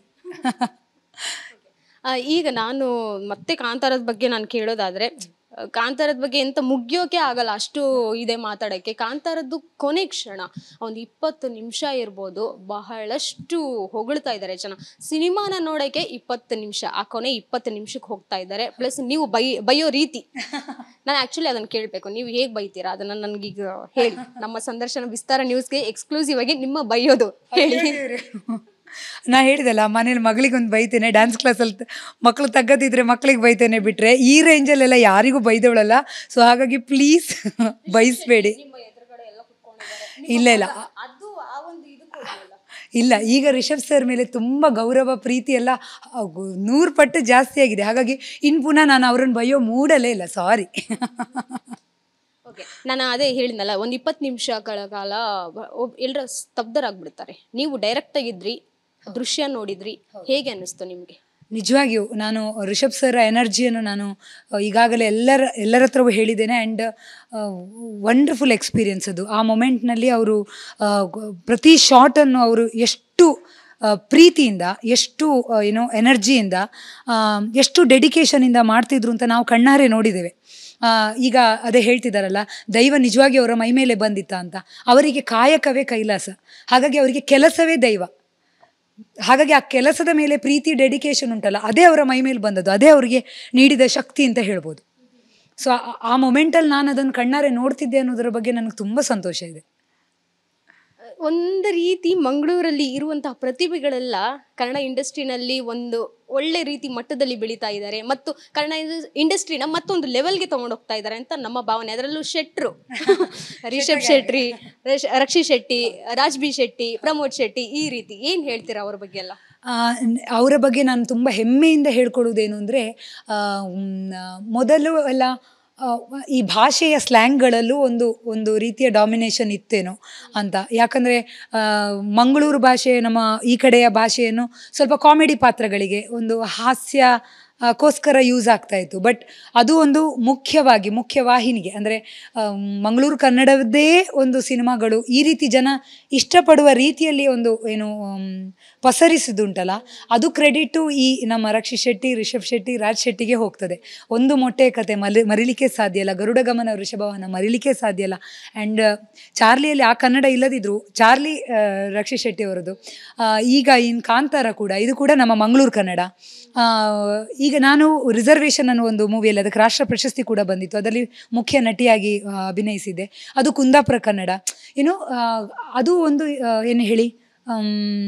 ಆ, ಈಗ ನಾನು ಮತ್ತೆ ಕಾಂತಾರದ ಬಗ್ಗೆ ನಾನು ಕೇಳೋದಾದ್ರೆ ಆ, ಕಾಂತಾರದ ಬಗ್ಗೆ ಎಂತ ಮುಗಿಯೋಕೆ ಆಗಲ್ಲ ಅಷ್ಟು ಇದೆ ಮಾತಾಡೋಕ್ಕೆ ಕಾಂತಾರದ್ದು ಕೊನೆ ಕ್ಷಣ ಒಂದು ಇಪ್ಪತ್ತು ನಿಮಿಷ ಇರ್ಬೋದು ಬಹಳಷ್ಟು ಹೊಗಳ್ತಾ ಇದ್ದಾರೆ ಜನ ಸಿನಿಮಾನ ನೋಡೋಕ್ಕೆ ಇಪ್ಪತ್ತು ನಿಮಿಷ ಆ ಕೊನೆ ಇಪ್ಪತ್ತು ನಿಮಿಷಕ್ಕೆ ಹೋಗ್ತಾ ಇದ್ದಾರೆ ಪ್ಲಸ್ ನೀವು ಬೈ ಬೈಯೋ ರೀತಿ ನಾನು ಆ್ಯಕ್ಚುಲಿ ಅದನ್ನು ಕೇಳಬೇಕು ನೀವು ಹೇಗೆ ಬೈತೀರಾ ಅದನ್ನು ನನಗೀಗ ಹೇಳಿ ನಮ್ಮ ಸಂದರ್ಶನ ವಿಸ್ತಾರ ನ್ಯೂಸ್ಗೆ ಎಕ್ಸ್ಕ್ಲೂಸಿವ್ ಆಗಿ ನಿಮ್ಮ ಬೈಯೋದು ಹೇಳಿ ನಾ ಹೇಳಿದಲ್ಲ ಮನೇಲಿ ಮಗಳಿಗೆ ಒಂದು ಬೈತೇನೆ ಡ್ಯಾನ್ಸ್ ಕ್ಲಾಸಲ್ಲಿ ಮಕ್ಕಳು ತಗ್ಗದಿದ್ರೆ ಮಕ್ಕಳಿಗೆ ಬೈತೇನೆ ಬಿಟ್ರೆ ಈ ರೇಂಜಲ್ಲೆಲ್ಲ ಯಾರಿಗೂ ಬೈದವಳಲ್ಲ ಸೊ ಹಾಗಾಗಿ ಪ್ಲೀಸ್ ಬೈಸ್ಬೇಡಿ ಇಲ್ಲ ಇಲ್ಲ ಅದು ಆ ಒಂದು ಇದು ಕೊಡ್ಲಿಲ್ಲ. ಇಲ್ಲ ಈಗ ರಿಷಬ್ ಸರ್ ಮೇಲೆ ತುಂಬ ಗೌರವ ಪ್ರೀತಿ ಎಲ್ಲ ನೂರು ಪಟ್ಟು ಜಾಸ್ತಿ ಆಗಿದೆ ಹಾಗಾಗಿ ಇನ್ನು ಪುನಃ ನಾನು ಅವ್ರನ್ನ ಬೈಯೋ ಮೂಡಲೇ ಇಲ್ಲ ಸಾರಿ ಓಕೆ ನಾನು ಅದೇ ಹೇಳಿದ್ನಲ್ಲ ಒಂದು ಇಪ್ಪತ್ತು ನಿಮಿಷಗಳ ಕಾಲ ಎಲ್ಲರ ಸ್ತಬ್ಧರಾಗ್ಬಿಡ್ತಾರೆ ನೀವು ಡೈರೆಕ್ಟ್ ಆಗಿದ್ರಿ ದೃಶ್ಯ ನೋಡಿದ್ರಿ ಹೇಗೆ ಅನ್ನಿಸ್ತು ನಿಮಗೆ ನಿಜವಾಗಿಯೂ ನಾನು ರಿಷಬ್ ಸರ್ ಎನರ್ಜಿಯನ್ನು ನಾನು ಆ, ಈಗಾಗಲೇ ಎಲ್ಲರ ಎಲ್ಲರ ಹತ್ರವೂ ಹೇಳಿದ್ದೇನೆ ಆ್ಯಂಡ್ ವಂಡರ್ಫುಲ್ ಎಕ್ಸ್ಪೀರಿಯನ್ಸ್ ಅದು ಆ ಮೊಮೆಂಟ್ನಲ್ಲಿ ಅವರು ಆ, ಗ- ಪ್ರತಿ ಶಾಟನ್ನು ಅವರು ಎಷ್ಟು ಆ, ಪ್ರೀತಿಯಿಂದ ಎಷ್ಟು ಆ, ಏನೋ ಎನರ್ಜಿಯಿಂದ ಆ, ಎಷ್ಟು ಡೆಡಿಕೇಶನಿಂದ ಮಾಡ್ತಿದ್ರು ಅಂತ ನಾವು ಕಣ್ಣಾರೆ ನೋಡಿದ್ದೇವೆ ಆ, ಈಗ ಅದೇ ಹೇಳ್ತಿದ್ದಾರಲ್ಲ ದೈವ ನಿಜವಾಗಿ ಅವರ ಮೈ ಮೇಲೆ ಬಂದಿತ್ತ ಅಂತ ಅವರಿಗೆ ಕಾಯಕವೇ ಕೈಲಾಸ ಹಾಗಾಗಿ ಅವರಿಗೆ ಕೆಲಸವೇ ದೈವ ಹಾಗಾಗಿ ಆ ಕೆಲಸದ ಮೇಲೆ ಪ್ರೀತಿ ಡೆಡಿಕೇಶನ್ ಉಂಟಲ್ಲ ಅದೇ ಅವರ ಮೈ ಮೇಲೆ ಬಂದದ್ದು ಅದೇ ಅವರಿಗೆ ನೀಡಿದ ಶಕ್ತಿ ಅಂತ ಹೇಳ್ಬೋದು ಸೊ ಆ ಮೊಮೆಂಟಲ್ಲಿ ನಾನು ಅದನ್ನು ಕಣ್ಣಾರೆ ನೋಡ್ತಿದ್ದೆ ಅನ್ನೋದರ ಬಗ್ಗೆ ನನಗೆ ತುಂಬ ಸಂತೋಷ ಇದೆ ಒಂದು ರೀತಿ ಮಂಗಳೂರಲ್ಲಿ ಇರುವಂತಹ ಪ್ರತಿಭೆಗಳೆಲ್ಲ ಕನ್ನಡ ಇಂಡಸ್ಟ್ರಿನಲ್ಲಿ ಒಂದು ಒಳ್ಳೆ ರೀತಿ ಮಟ್ಟದಲ್ಲಿ ಬೆಳೀತಾ ಇದ್ದಾರೆ ಮತ್ತು ಕನ್ನಡ ಇಂಡಸ್ಟ್ರಿನ ಮತ್ತೊಂದು ಲೆವೆಲ್ಗೆ ತಗೊಂಡು ಹೋಗ್ತಾ ಇದ್ದಾರೆ ಅಂತ ನಮ್ಮ ಭಾವನೆ ಅದರಲ್ಲೂ ಶೆಟ್ರು ರಿಷಬ್ ಶೆಟ್ಟಿ ರಶ್- ರಕ್ಷಿ ಶೆಟ್ಟಿ ರಾಜ್ ಬಿ ಶೆಟ್ಟಿ ಪ್ರಮೋದ್ ಶೆಟ್ಟಿ ಈ ರೀತಿ ಏನ್ ಹೇಳ್ತೀರಾ ಅವ್ರ ಬಗ್ಗೆ ಎಲ್ಲ ಆ, ನ್- ಅವರ ಬಗ್ಗೆ ನಾನು ತುಂಬ ಹೆಮ್ಮೆಯಿಂದ ಹೇಳ್ಕೊಡೋದೇನು ಅಂದರೆ ಮೊದಲು ಎಲ್ಲ ಆ, ಈ ಭಾಷೆಯ ಸ್ಲ್ಯಾಂಗ್ಗಳಲ್ಲೂ ಒಂದು ಒಂದು ರೀತಿಯ ಡಾಮಿನೇಷನ್ ಇತ್ತೇನೋ ಅಂತ ಯಾಕಂದರೆ ಮಂಗಳೂರು ಭಾಷೆ ನಮ್ಮ ಈ ಕಡೆಯ ಭಾಷೆಯನ್ನು ಸ್ವಲ್ಪ ಕಾಮಿಡಿ ಪಾತ್ರಗಳಿಗೆ ಒಂದು ಹಾಸ್ಯ ಆ, ಕೋಸ್ಕರ ಯೂಸ್ ಆಗ್ತಾ ಇತ್ತು ಬಟ್ ಅದು ಒಂದು ಮುಖ್ಯವಾಗಿ ಮುಖ್ಯ ವಾಹಿನಿಗೆ ಅಂದರೆ ಮಂಗಳೂರು ಕನ್ನಡದೇ ಒಂದು ಸಿನಿಮಾಗಳು ಈ ರೀತಿ ಜನ ಇಷ್ಟಪಡುವ ರೀತಿಯಲ್ಲಿ ಒಂದು ಏನು ಆಮ್, ಪಸರಿಸಿದುಂಟಲ್ಲ ಅದು ಕ್ರೆಡಿಟು ಈ ನಮ್ಮ ರಕ್ಷಿ ಶೆಟ್ಟಿ ರಿಷಬ್ ಶೆಟ್ಟಿ ರಾಜ್ ಶೆಟ್ಟಿಗೆ ಹೋಗ್ತದೆ ಒಂದು ಮೊಟ್ಟೆ ಕತೆ ಮಲಿ ಮರಿಲಿಕ್ಕೆ ಸಾಧ್ಯ ಇಲ್ಲ ಗರುಡ ಗಮನ ವೃಷಭವನ ಮರಿಲಿಕ್ಕೆ ಸಾಧ್ಯ ಇಲ್ಲ ಆ್ಯಂಡ್ ಚಾರ್ಲಿಯಲ್ಲಿ ಆ ಕನ್ನಡ ಇಲ್ಲದಿದ್ರು ಚಾರ್ಲಿ ಆ, ರಕ್ಷಿ ಶೆಟ್ಟಿ ಅವರದು ಆ, ಈಗ ಇನ್ ಕಾಂತಾರ ಕೂಡ ಇದು ಕೂಡ ನಮ್ಮ ಮಂಗಳೂರು ಕನ್ನಡ ಆ, ಈಗ ನಾನು ರಿಸರ್ವೇಷನ್ ಅನ್ನೋ ಒಂದು ಮೂವಿಯಲ್ಲಿ ಅದಕ್ಕೆ ರಾಷ್ಟ್ರ ಪ್ರಶಸ್ತಿ ಕೂಡ ಬಂದಿತ್ತು ಅದರಲ್ಲಿ ಮುಖ್ಯ ನಟಿಯಾಗಿ ಆ, ಅಭಿನಯಿಸಿದ್ದೆ ಅದು ಕುಂದಾಪುರ ಕನ್ನಡ ಏನು ಆ, ಅದು ಒಂದು ಆ, ಏನು ಹೇಳಿ ಆಮ್,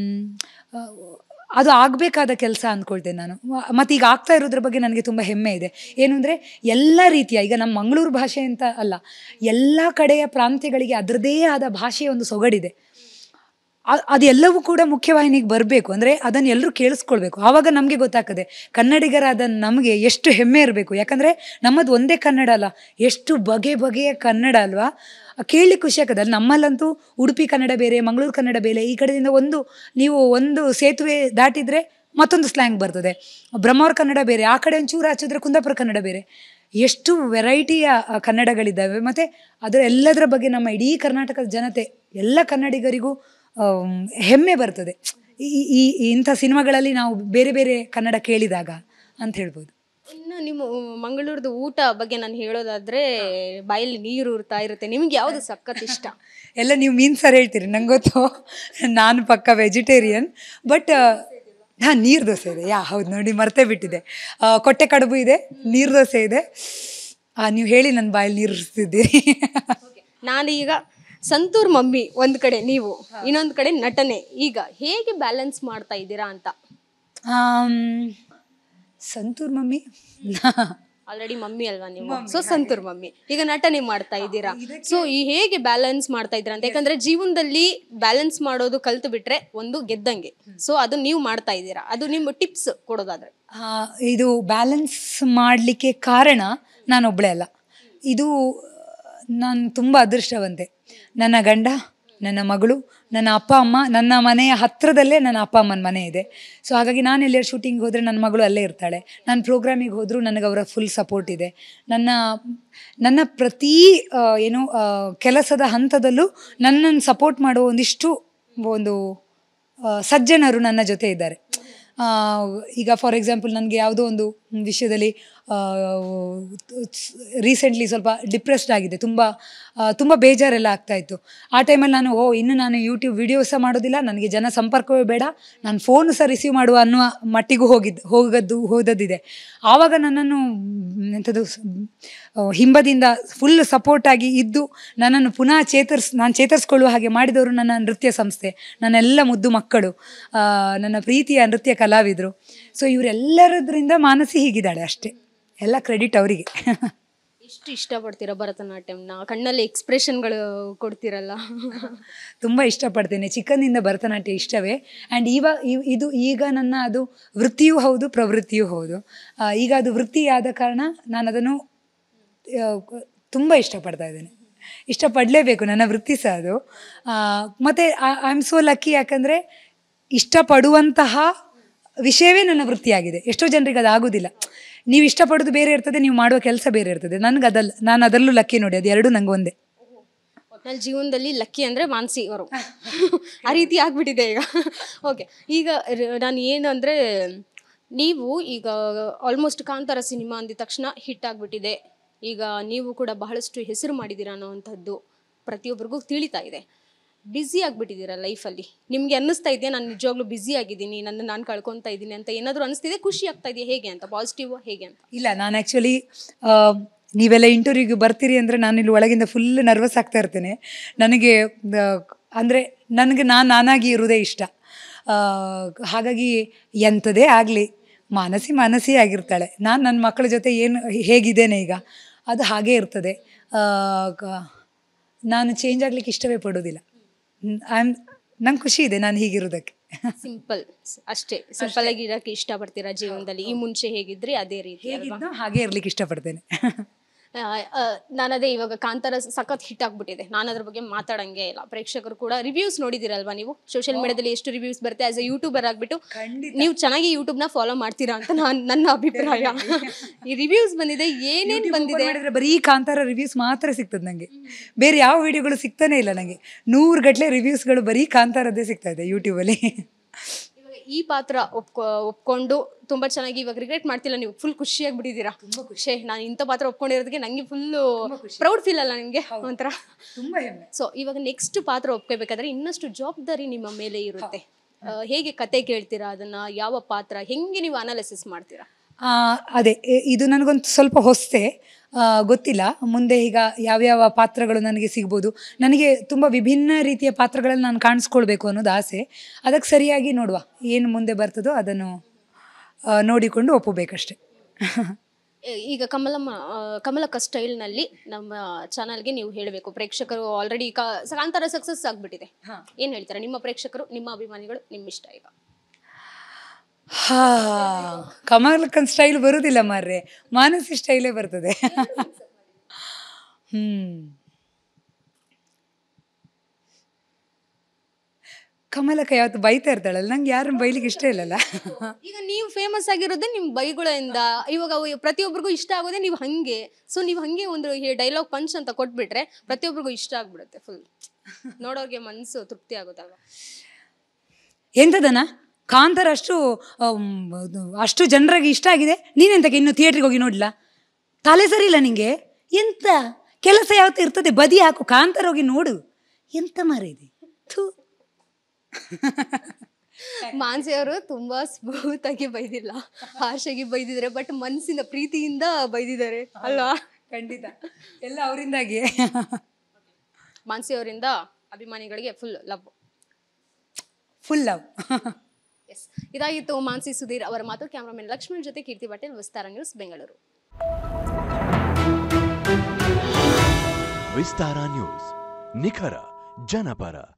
ಆ, ಅದು ಆಗಬೇಕಾದ ಕೆಲಸ ಅಂದ್ಕೊಳ್ತೇನೆ ನಾನು ಮ- ಮತ್ತೆ ಈಗ ಆಗ್ತಾ ಇರೋದ್ರ ಬಗ್ಗೆ ನನಗೆ ತುಂಬ ಹೆಮ್ಮೆ ಇದೆ ಏನು ಅಂದರೆ ಎಲ್ಲ ರೀತಿಯ ಈಗ ನಮ್ಮ ಮಂಗಳೂರು ಭಾಷೆ ಅಂತ ಅಲ್ಲ ಎಲ್ಲ ಕಡೆಯ ಪ್ರಾಂತ್ಯಗಳಿಗೆ ಅದರದೇ ಆದ ಭಾಷೆಯ ಒಂದು ಸೊಗಡಿದೆ ಅ- ಅದೆಲ್ಲವೂ ಕೂಡ ಮುಖ್ಯವಾಹಿನಿಗೆ ಬರಬೇಕು ಅಂದರೆ ಅದನ್ನು ಎಲ್ಲರೂ ಕೇಳಿಸ್ಕೊಳ್ಬೇಕು ಆವಾಗ ನಮಗೆ ಗೊತ್ತಾಗ್ತದೆ ಕನ್ನಡಿಗರಾದ ನಮಗೆ ಎಷ್ಟು ಹೆಮ್ಮೆ ಇರಬೇಕು ಯಾಕಂದರೆ ನಮ್ಮದು ಒಂದೇ ಕನ್ನಡ ಅಲ್ಲ ಎಷ್ಟು ಬಗೆ ಬಗೆಯ ಕನ್ನಡ ಅಲ್ವಾ ಕೇಳಲಿಕ್ಕೆ ಖುಷಿ ಆಗ್ತದೆ ಅಲ್ಲಿ ನಮ್ಮಲ್ಲಂತೂ ಉಡುಪಿ ಕನ್ನಡ ಬೇರೆ ಮಂಗಳೂರು ಕನ್ನಡ ಬೇರೆ ಈ ಕಡೆಯಿಂದ ಒಂದು ನೀವು ಒಂದು ಸೇತುವೆ ದಾಟಿದರೆ ಮತ್ತೊಂದು ಸ್ಲ್ಯಾಂಗ್ ಬರ್ತದೆ ಬ್ರಹ್ಮವರ ಕನ್ನಡ ಬೇರೆ ಆ ಕಡೆ ಒಂಚೂರು ಹಚ್ಚಿದ್ರೆ ಕುಂದಾಪುರ ಕನ್ನಡ ಬೇರೆ ಎಷ್ಟು ವೆರೈಟಿಯ ಆ, ಕನ್ನಡಗಳಿದ್ದಾವೆ ಮತ್ತು ಅದರ ಎಲ್ಲದರ ಬಗ್ಗೆ ನಮ್ಮ ಇಡೀ ಕರ್ನಾಟಕದ ಜನತೆ ಎಲ್ಲ ಕನ್ನಡಿಗರಿಗೂ ಆಮ್, ಹೆಮ್ಮೆ ಬರ್ತದೆ ಈ ಈ ಈ ಇಂಥ ಸಿನಿಮಾಗಳಲ್ಲಿ ನಾವು ಬೇರೆ ಬೇರೆ ಕನ್ನಡ ಕೇಳಿದಾಗ ಅಂತ ಹೇಳ್ಬೋದು ಇನ್ನು ನಿಮ್ಮ ಮಂಗಳೂರದ ಊಟ ಬಗ್ಗೆ ನಾನು ಹೇಳೋದಾದ್ರೆ ಬಾಯಲ್ಲಿ ನೀರು ಉರ್ತಾ ಇರುತ್ತೆ ನಿಮ್ಗೆ ಯಾವ್ದು ಸಖತ್ ಇಷ್ಟ ಎಲ್ಲ ನೀವು ಮೀನು ಸಾರು ಹೇಳ್ತೀರಿ ನಂಗೆ ಗೊತ್ತು ನಾನು ಪಕ್ಕ ವೆಜಿಟೇರಿಯನ್ ಬಟ್ ಹಾಂ ನೀರು ದೋಸೆ ಇದೆ ಯಾ ಹೌದು ನೋಡಿ ಮರ್ತೇ ಬಿಟ್ಟಿದೆ ಆ, ಕೊಟ್ಟೆ ಕಡುಬು ಇದೆ ನೀರು ದೋಸೆ ಇದೆ ಆ, ನೀವು ಹೇಳಿ ನನ್ನ ಬಾಯಲ್ಲಿ ನೀರು ಉರಿಸ್ತಿದ್ದೀರಿ ನಾನೀಗ ಸಂತೂರ್ ಮಮ್ಮಿ ಒಂದ್ ಕಡೆ ನೀವು ಇನ್ನೊಂದ್ ಕಡೆ ನಟನೆ ಈಗ ಹೇಗೆ ಬ್ಯಾಲೆನ್ಸ್ ಮಾಡ್ತಾ ಇದ್ದೀರಾ ಅಂತ ಆಮ್, ಸಂತೂರ್ ಮಮ್ಮಿ ಆಲ್ರೆಡಿ ಮಮ್ಮಿ ಅಲ್ವಾ ನೀವು ಸೊ ಸಂತೂರ್ ಮಮ್ಮಿ ಈಗ ನಟನೆ ಮಾಡ್ತಾ ಇದ್ದೀರಾ ಸೊ ಈ ಹೇಗೆ ಬ್ಯಾಲೆನ್ಸ್ ಮಾಡ್ತಾ ಇದ್ದೀರಾ ಅಂತ ಯಾಕಂದ್ರೆ ಜೀವನದಲ್ಲಿ ಬ್ಯಾಲೆನ್ಸ್ ಮಾಡೋದು ಕಲ್ತು ಬಿಟ್ರೆ ಒಂದು ಗೆದ್ದಂಗೆ ಸೊ ಅದು ನೀವು ಮಾಡ್ತಾ ಇದ್ದೀರಾ ಅದು ನಿಮ್ಮ ಟಿಪ್ಸ್ ಕೊಡೋದಾದ್ರೆ ಆ, ಇದು ಬ್ಯಾಲೆನ್ಸ್ ಮಾಡಲಿಕ್ಕೆ ಕಾರಣ ನಾನೊಬ್ಬಳೇ ಅಲ್ಲ ಇದು ನಾನು ತುಂಬ ಅದೃಷ್ಟವಂತೆ ನನ್ನ ಗಂಡ ನನ್ನ ಮಗಳು ನನ್ನ ಅಪ್ಪ ಅಮ್ಮ ನನ್ನ ಮನೆಯ ಹತ್ತಿರದಲ್ಲೇ ನನ್ನ ಅಪ್ಪ ಅಮ್ಮನ ಮನೆ ಇದೆ ಸೊ ಹಾಗಾಗಿ ನಾನು ಎಲ್ಲಾರು ಶೂಟಿಂಗ್ ಹೋದರೆ ನನ್ನ ಮಗಳು ಅಲ್ಲೇ ಇರ್ತಾಳೆ ನಾನು ಪ್ರೋಗ್ರಾಮಿಗೆ ಹೋದರೂ ನನಗೆ ಅವರ ಫುಲ್ ಸಪೋರ್ಟ್ ಇದೆ ನನ್ನ ನನ್ನ ಪ್ರತಿ ಆ, ಏನು ಆ, ಕೆಲಸದ ಹಂತದಲ್ಲೂ ನನ್ನನ್ನು ಸಪೋರ್ಟ್ ಮಾಡುವ ಒಂದಿಷ್ಟು ಒಂದು ಆ, ಸಜ್ಜನರು ನನ್ನ ಜೊತೆ ಇದ್ದಾರೆ ಆ, ಈಗ ಫಾರ್ ಎಕ್ಸಾಂಪಲ್ ನನಗೆ ಯಾವುದೋ ಒಂದು ವಿಷಯದಲ್ಲಿ ರೀಸೆಂಟ್ಲಿ ಸ್ವಲ್ಪ ಡಿಪ್ರೆಸ್ಡ್ ಆಗಿದೆ ತುಂಬ ಆ, ತುಂಬ ಬೇಜಾರೆಲ್ಲ ಆಗ್ತಾ ಇತ್ತು ಆ ಟೈಮಲ್ಲಿ ನಾನು ಓ ಇನ್ನು ನಾನು ಯೂಟ್ಯೂಬ್ ವಿಡಿಯೋ ಸಹ ಮಾಡೋದಿಲ್ಲ ನನಗೆ ಜನ ಸಂಪರ್ಕವೇ ಬೇಡ ನಾನು ಫೋನ್ ಸಹ ರಿಸೀವ್ ಮಾಡುವ ಅನ್ನುವ ಮಟ್ಟಿಗೂ ಹೋಗಿದ್ದು ಹೋಗದ್ದು ಹೋದದ್ದಿದೆ ಆವಾಗ ನನ್ನನ್ನು ಮ್, ಎಂಥದ್ದು ಸ್- ಆ, ಹಿಂಬದಿಂದ ಫುಲ್ ಸಪೋರ್ಟಾಗಿ ಇದ್ದು ನನ್ನನ್ನು ಪುನಃ ಚೇತರಿಸ್ ನಾನು ಚೇತರಿಸ್ಕೊಳ್ಳುವ ಹಾಗೆ ಮಾಡಿದವರು ನನ್ನ ನೃತ್ಯ ಸಂಸ್ಥೆ ನನ್ನೆಲ್ಲ ಮುದ್ದು ಮಕ್ಕಳು ಆ, ನನ್ನ ಪ್ರೀತಿಯ ನೃತ್ಯ ಕಲಾವಿದರು ಸೊ ಇವರೆಲ್ಲರದ್ರಿಂದ ಮಾನಸಿ ಹೀಗಿದ್ದಾಳೆ ಅಷ್ಟೇ ಎಲ್ಲ ಕ್ರೆಡಿಟ್ ಅವರಿಗೆ ಎಷ್ಟು ಇಷ್ಟಪಡ್ತೀರಾ ಭರತನಾಟ್ಯಂನ ಕಣ್ಣಲ್ಲಿ ಎಕ್ಸ್ಪ್ರೆಷನ್ಗಳು ಕೊಡ್ತೀರಲ್ಲ ತುಂಬ ಇಷ್ಟಪಡ್ತೇನೆ ಚಿಕ್ಕಂದಿಂದ ಭರತನಾಟ್ಯ ಇಷ್ಟವೇ ಆ್ಯಂಡ್ ಇವಾಗ ಇದು ಈಗ ನನ್ನ ಅದು ವೃತ್ತಿಯೂ ಹೌದು ಪ್ರವೃತ್ತಿಯೂ ಹೌದು ಆ, ಈಗ ಅದು ವೃತ್ತಿ ಆದ ಕಾರಣ ನಾನು ಅದನ್ನು ತುಂಬ ಇಷ್ಟಪಡ್ತಾ ಇದ್ದೇನೆ ಇಷ್ಟಪಡಲೇಬೇಕು ನನ್ನ ವೃತ್ತಿ ಸಹ ಅದು ಆ, ಮತ್ತೆ ಐ ಆಮ್ ಸೋ ಲಕ್ಕಿ ಯಾಕಂದರೆ ಇಷ್ಟಪಡುವಂತಹ ವಿಷಯವೇ ನನ್ನ ವೃತ್ತಿಯಾಗಿದೆ ಎಷ್ಟೋ ಜನರಿಗೆ ಅದು ಆಗೋದಿಲ್ಲ ನೀವು ಇಷ್ಟಪಡೋದು ಬೇರೆ ಇರ್ತದೆ ನೀವು ಮಾಡುವ ಕೆಲಸ ಬೇರೆ ಇರ್ತದೆ ನನಗೆ ಅದಲ್ಲ ನಾನು ಅದರಲ್ಲೂ ಲಕ್ಕಿ ನೋಡಿ ಅದು ಎರಡು ನಂಗೆ ಒಂದೇ ಒಟ್ನಲ್ಲಿ ಜೀವನದಲ್ಲಿ ಲಕ್ಕಿ ಅಂದ್ರೆ ಮಾನಸಿ ಅವರು ಆ ರೀತಿ ಆಗ್ಬಿಟ್ಟಿದೆ ಈಗ ಓಕೆ ಈಗ ರ- ನಾನು ಏನು ಅಂದ್ರೆ ನೀವು ಈಗ ಆಲ್ಮೋಸ್ಟ್ ಕಾಂತಾರ ಸಿನಿಮಾ ಅಂದಿದ ತಕ್ಷಣ ಹಿಟ್ ಆಗ್ಬಿಟ್ಟಿದೆ ಈಗ ನೀವು ಕೂಡ ಬಹಳಷ್ಟು ಹೆಸರು ಮಾಡಿದ್ದೀರಾ ಅನ್ನೋವಂಥದ್ದು ಪ್ರತಿಯೊಬ್ಬರಿಗೂ ತಿಳಿತಾ ಇದೆ ಬ್ಯುಸಿ ಆಗಿಬಿಟ್ಟಿದ್ದೀರಾ ಲೈಫಲ್ಲಿ ನಿಮಗೆ ಅನ್ನಿಸ್ತಾ ಇದೆಯಾ ನಾನು ನಿಜವಾಗ್ಲೂ ಬ್ಯುಸಿ ಆಗಿದ್ದೀನಿ ನನ್ನ ನಾನು ಕಳ್ಕೊತಾ ಇದ್ದೀನಿ ಅಂತ ಏನಾದರೂ ಅನಿಸ್ತಿದೆ ಖುಷಿ ಆಗ್ತಾ ಇದೆಯಾ ಹೇಗೆ ಅಂತ ಪಾಸಿಟಿವ್ ಹೇಗೆ ಅಂತ ಇಲ್ಲ ನಾನು ಆ್ಯಕ್ಚುಲಿ ನೀವೆಲ್ಲ ಇಂಟರ್ವ್ಯೂಗೆ ಬರ್ತೀರಿ ಅಂದರೆ ನಾನು ಇಲ್ಲಿ ಒಳಗಿಂದ ಫುಲ್ ನರ್ವಸ್ ಆಗ್ತಾ ಇರ್ತೇನೆ ನನಗೆ ಅಂದರೆ ನನಗೆ ನಾನು ನಾನಾಗಿ ಇರೋದೇ ಇಷ್ಟ ಆ, ಹಾಗಾಗಿ ಎಂಥದೇ ಆಗಲಿ ಮಾನಸಿ ಮಾನಸಿ ಆಗಿರ್ತಾಳೆ ನಾನು ನನ್ನ ಮಕ್ಕಳ ಜೊತೆ ಏನು ಹೇಗಿದ್ದೇನೆ ಈಗ ಅದು ಹಾಗೇ ಇರ್ತದೆ ಆ, ಕ- ನಾನು ಚೇಂಜ್ ಆಗಲಿಕ್ಕೆ ಇಷ್ಟವೇ ಪಡೋದಿಲ್ಲ ಐ ಆಮ್ ನಂಗೆ ಖುಷಿ ಇದೆ ನಾನು ಹೀಗಿರೋದಕ್ಕೆ ಸಿಂಪಲ್ ಅಷ್ಟೇ ಸಿಂಪಲ್ ಆಗಿ ಇರಕ್ಕೆ ಇಷ್ಟಪಡ್ತೀರಾ ಜೀವನದಲ್ಲಿ ಈ ಮುಂಚೆ ಹೇಗಿದ್ರಿ ಅದೇ ರೀತಿ ಅಲ್ವಾ ಹೇಗಿದ್ದೋ ಹಾಗೇ ಇರ್ಲಿಕ್ಕೆ ಇಷ್ಟಪಡ್ತೇನೆ ನಾನು ಅದೇ ಇವಾಗ ಕಾಂತಾರ ಸಖತ್ ಹಿಟ್ ಆಗ್ಬಿಟ್ಟಿದೆ ನಾನು ಅದ್ರ ಬಗ್ಗೆ ಮಾತಾಡಂಗೆ ಇಲ್ಲ ಪ್ರೇಕ್ಷಕರು ಕೂಡ ರಿವ್ಯೂಸ್ ನೋಡಿದಿರಲ್ವಾ ನೀವು ಸೋಷಿಯಲ್ ಮೀಡಿಯಾದಲ್ಲಿ ಎಷ್ಟು ರಿವ್ಯೂಸ್ ಬರುತ್ತೆ ಆಸ್ ಎ ಯೂಟ್ಯೂಬರ್ ಆಗ್ಬಿಟ್ಟು ನೀವು ಚೆನ್ನಾಗಿ ಯೂಟ್ಯೂಬ್ನ ಫಾಲೋ ಮಾಡ್ತೀರಾ ಅಂತ ನಾನು ನನ್ನ ಅಭಿಪ್ರಾಯ ಈ ರಿವ್ಯೂಸ್ ಬಂದಿದೆ ಏನೇನ್ ಬಂದಿದೆ ಮಾಡಿದ್ರೆ ಬರೀ ಕಾಂತಾರ ರಿವ್ಯೂಸ್ ಮಾತ್ರ ಸಿಗ್ತದೆ ನನಗೆ ಬೇರೆ ಯಾವ ವಿಡಿಯೋಗಳು ಸಿಗ್ತಾನೆ ಇಲ್ಲ ನನಗೆ ನೂರು ಗಟ್ಟಲೆ ರಿವ್ಯೂಸ್ಗಳು ಬರೀ ಕಾಂತಾರದ್ದೇ ಸಿಗ್ತಾ ಇದೆ ಯೂಟ್ಯೂಬಲ್ಲಿ ಇವಾಗ ಈ ಪಾತ್ರ ಒಪ್ಕೊ ಒಪ್ಕೊಂಡು ತುಂಬಾ ಚೆನ್ನಾಗಿ ಇವಾಗ ರಿಗ್ರೆಟ್ ಮಾಡ್ತಿಲ್ಲ ನೀವು ಫುಲ್ ಖುಷಿಯಾಗಿ ಬಿಟ್ಟಿದ್ದೀರಾ ಖುಷಿ ನಾನು ಇಂಥ ಪಾತ್ರ ಒಪ್ಕೊಂಡಿರೋದಕ್ಕೆ ನಂಗೆ ಫುಲ್ಲು ಪ್ರೌಡ್ ಫೀಲ್ ಅಲ್ಲ ನಿಮಗೆ ಒಂಥರ ತುಂಬ ಹೆಮ್ಮೆ ಸೊ ಇವಾಗ ನೆಕ್ಸ್ಟ್ ಪಾತ್ರ ಒಪ್ಕೋಬೇಕಾದ್ರೆ ಇನ್ನಷ್ಟು ಜವಾಬ್ದಾರಿ ನಿಮ್ಮ ಮೇಲೆ ಇರುತ್ತೆ ಆ, ಹೇಗೆ ಕತೆ ಕೇಳ್ತೀರಾ ಅದನ್ನ ಯಾವ ಪಾತ್ರ ಹೆಂಗೆ ನೀವು ಅನಾಲಿಸಿಸ್ ಮಾಡ್ತೀರಾ ಆ, ಅದೇ ಇ- ಇದು ನನಗೊಂದು ಸ್ವಲ್ಪ ಹೊಸತೆ ಗೊತ್ತಿಲ್ಲ ಮುಂದೆ ಈಗ ಯಾವ್ಯಾವ ಪಾತ್ರಗಳು ನನಗೆ ಸಿಗ್ಬೋದು ನನಗೆ ತುಂಬ ವಿಭಿನ್ನ ರೀತಿಯ ಪಾತ್ರಗಳಲ್ಲಿ ನಾನು ಕಾಣಿಸ್ಕೊಳ್ಬೇಕು ಅನ್ನೋದು ಆಸೆ ಅದಕ್ಕೆ ಸರಿಯಾಗಿ ನೋಡುವ ಏನು ಮುಂದೆ ಬರ್ತದೋ ಅದನ್ನು ಆ, ನೋಡಿಕೊಂಡು ಒಪ್ಪಬೇಕಷ್ಟೆ ಎ- ಈಗ ಕಮಲಮ್ಮ ಆ, ಕಮಲಕ್ಕ ಸ್ಟೈಲ್ನಲ್ಲಿ ನಮ್ಮ ಚಾನಲ್ಗೆ ನೀವು ಹೇಳಬೇಕು ಪ್ರೇಕ್ಷಕರು ಆಲ್ರೆಡಿ ಕಾಂತಾರ ಸಕ್ಸಸ್ ಆಗ್ಬಿಟ್ಟಿದೆ ಏನ್ ಹೇಳ್ತೀರಾ ನಿಮ್ಮ ಪ್ರೇಕ್ಷಕರು ನಿಮ್ಮ ಅಭಿಮಾನಿಗಳು ನಿಮ್ಮ ಇಷ್ಟ ಈಗ ಹಾ ಕಮಲಕ್ಕನ್ ಸ್ಟೈಲ್ ಬರುವುದಿಲ್ಲ ಮಾರ್ರೆ ಮಾನಸಿ ಸ್ಟೈಲೇ ಬರ್ತದೆ ಹ್ಮ್ ಕಮಲಕ್ಕ ಯಾವತ್ತು ಬೈತಾ ಇರ್ತಾಳಲ್ಲ ನಂಗೆ ಯಾರನ್ನ ಬೈಲಿಕ್ಕೆ ಇಷ್ಟ ಇಲ್ಲಲ್ಲ ಈಗ ನೀವು ಫೇಮಸ್ ಆಗಿರೋದೇ ನಿಮ್ಮ ಬೈಗಳಿಂದ ಇವಾಗ ಅವು ಪ್ರತಿಯೊಬ್ಬರಿಗೂ ಇಷ್ಟ ಆಗೋದೇ ನೀವು ಹಂಗೆ ಸೊ ನೀವು ಹಂಗೆ ಒಂದು ಡೈಲಾಗ್ ಪಂಚ್ ಅಂತ ಕೊಟ್ಬಿಟ್ರೆ ಪ್ರತಿಯೊಬ್ಬರಿಗೂ ಇಷ್ಟ ಆಗ್ಬಿಡುತ್ತೆ ಫುಲ್ ನೋಡೋರ್ಗೆ ಮನಸ್ಸು ತೃಪ್ತಿ ಆಗುತ್ತಲ್ವಾ ಎಂಥದನ ಕಾಂತಾರ ಅಷ್ಟು ಆಮ್, ಅದು ಅಷ್ಟು ಜನರಿಗೆ ಇಷ್ಟ ಆಗಿದೆ ನೀನೆಂತಕ್ಕೆ ಇನ್ನು ಥಿಯೇಟ್ರಿಗೆ ಹೋಗಿ ನೋಡ್ಲಾ ತಲೆ ಸರಿ ಇಲ್ಲ ನಿಂಗೆ ಎಂತ ಕೆಲಸ ಯಾವತ್ತು ಇರ್ತದೆ ಬದಿ ಹಾಕು ಕಾಂತಾರ ಹೋಗಿ ನೋಡು ಎಂತ ಮಾರಿದೆ ಥೂ ಮಾನ್ಸಿ ಅವರು ತುಂಬಾ ಸ್ಮೂತ್ ಆಗಿ ಬೈದಿಲ್ಲ ಹಾರ್ಷಾಗಿ ಬೈದಿದ್ದಾರೆ ಬಟ್ ಮನಸ್ಸಿನ ಪ್ರೀತಿಯಿಂದ ಬೈದಿದ್ದಾರೆ ಅಲ್ವಾ ಖಂಡಿತ ಎಲ್ಲ ಅವರಿಂದಾಗಿ ಮಾನ್ಸಿ ಅವರಿಂದ ಅಭಿಮಾನಿಗಳಿಗೆ ಫುಲ್ ಲವ್ ಫುಲ್ ಲವ್ ಎಸ್ ಇದಾಗಿತ್ತು ಮಾನ್ಸಿ ಸುಧೀರ್ ಅವರ ಮಾತು ಕ್ಯಾಮ್ರಾಮನ್ ಲಕ್ಷ್ಮಣ್ ಜೊತೆ ಕೀರ್ತಿ ಪಟೇಲ್ ವಿಸ್ತಾರ ನ್ಯೂಸ್ ಬೆಂಗಳೂರು ವಿಸ್ತಾರ ನ್ಯೂಸ್ ನಿಖರ ಜನಪರ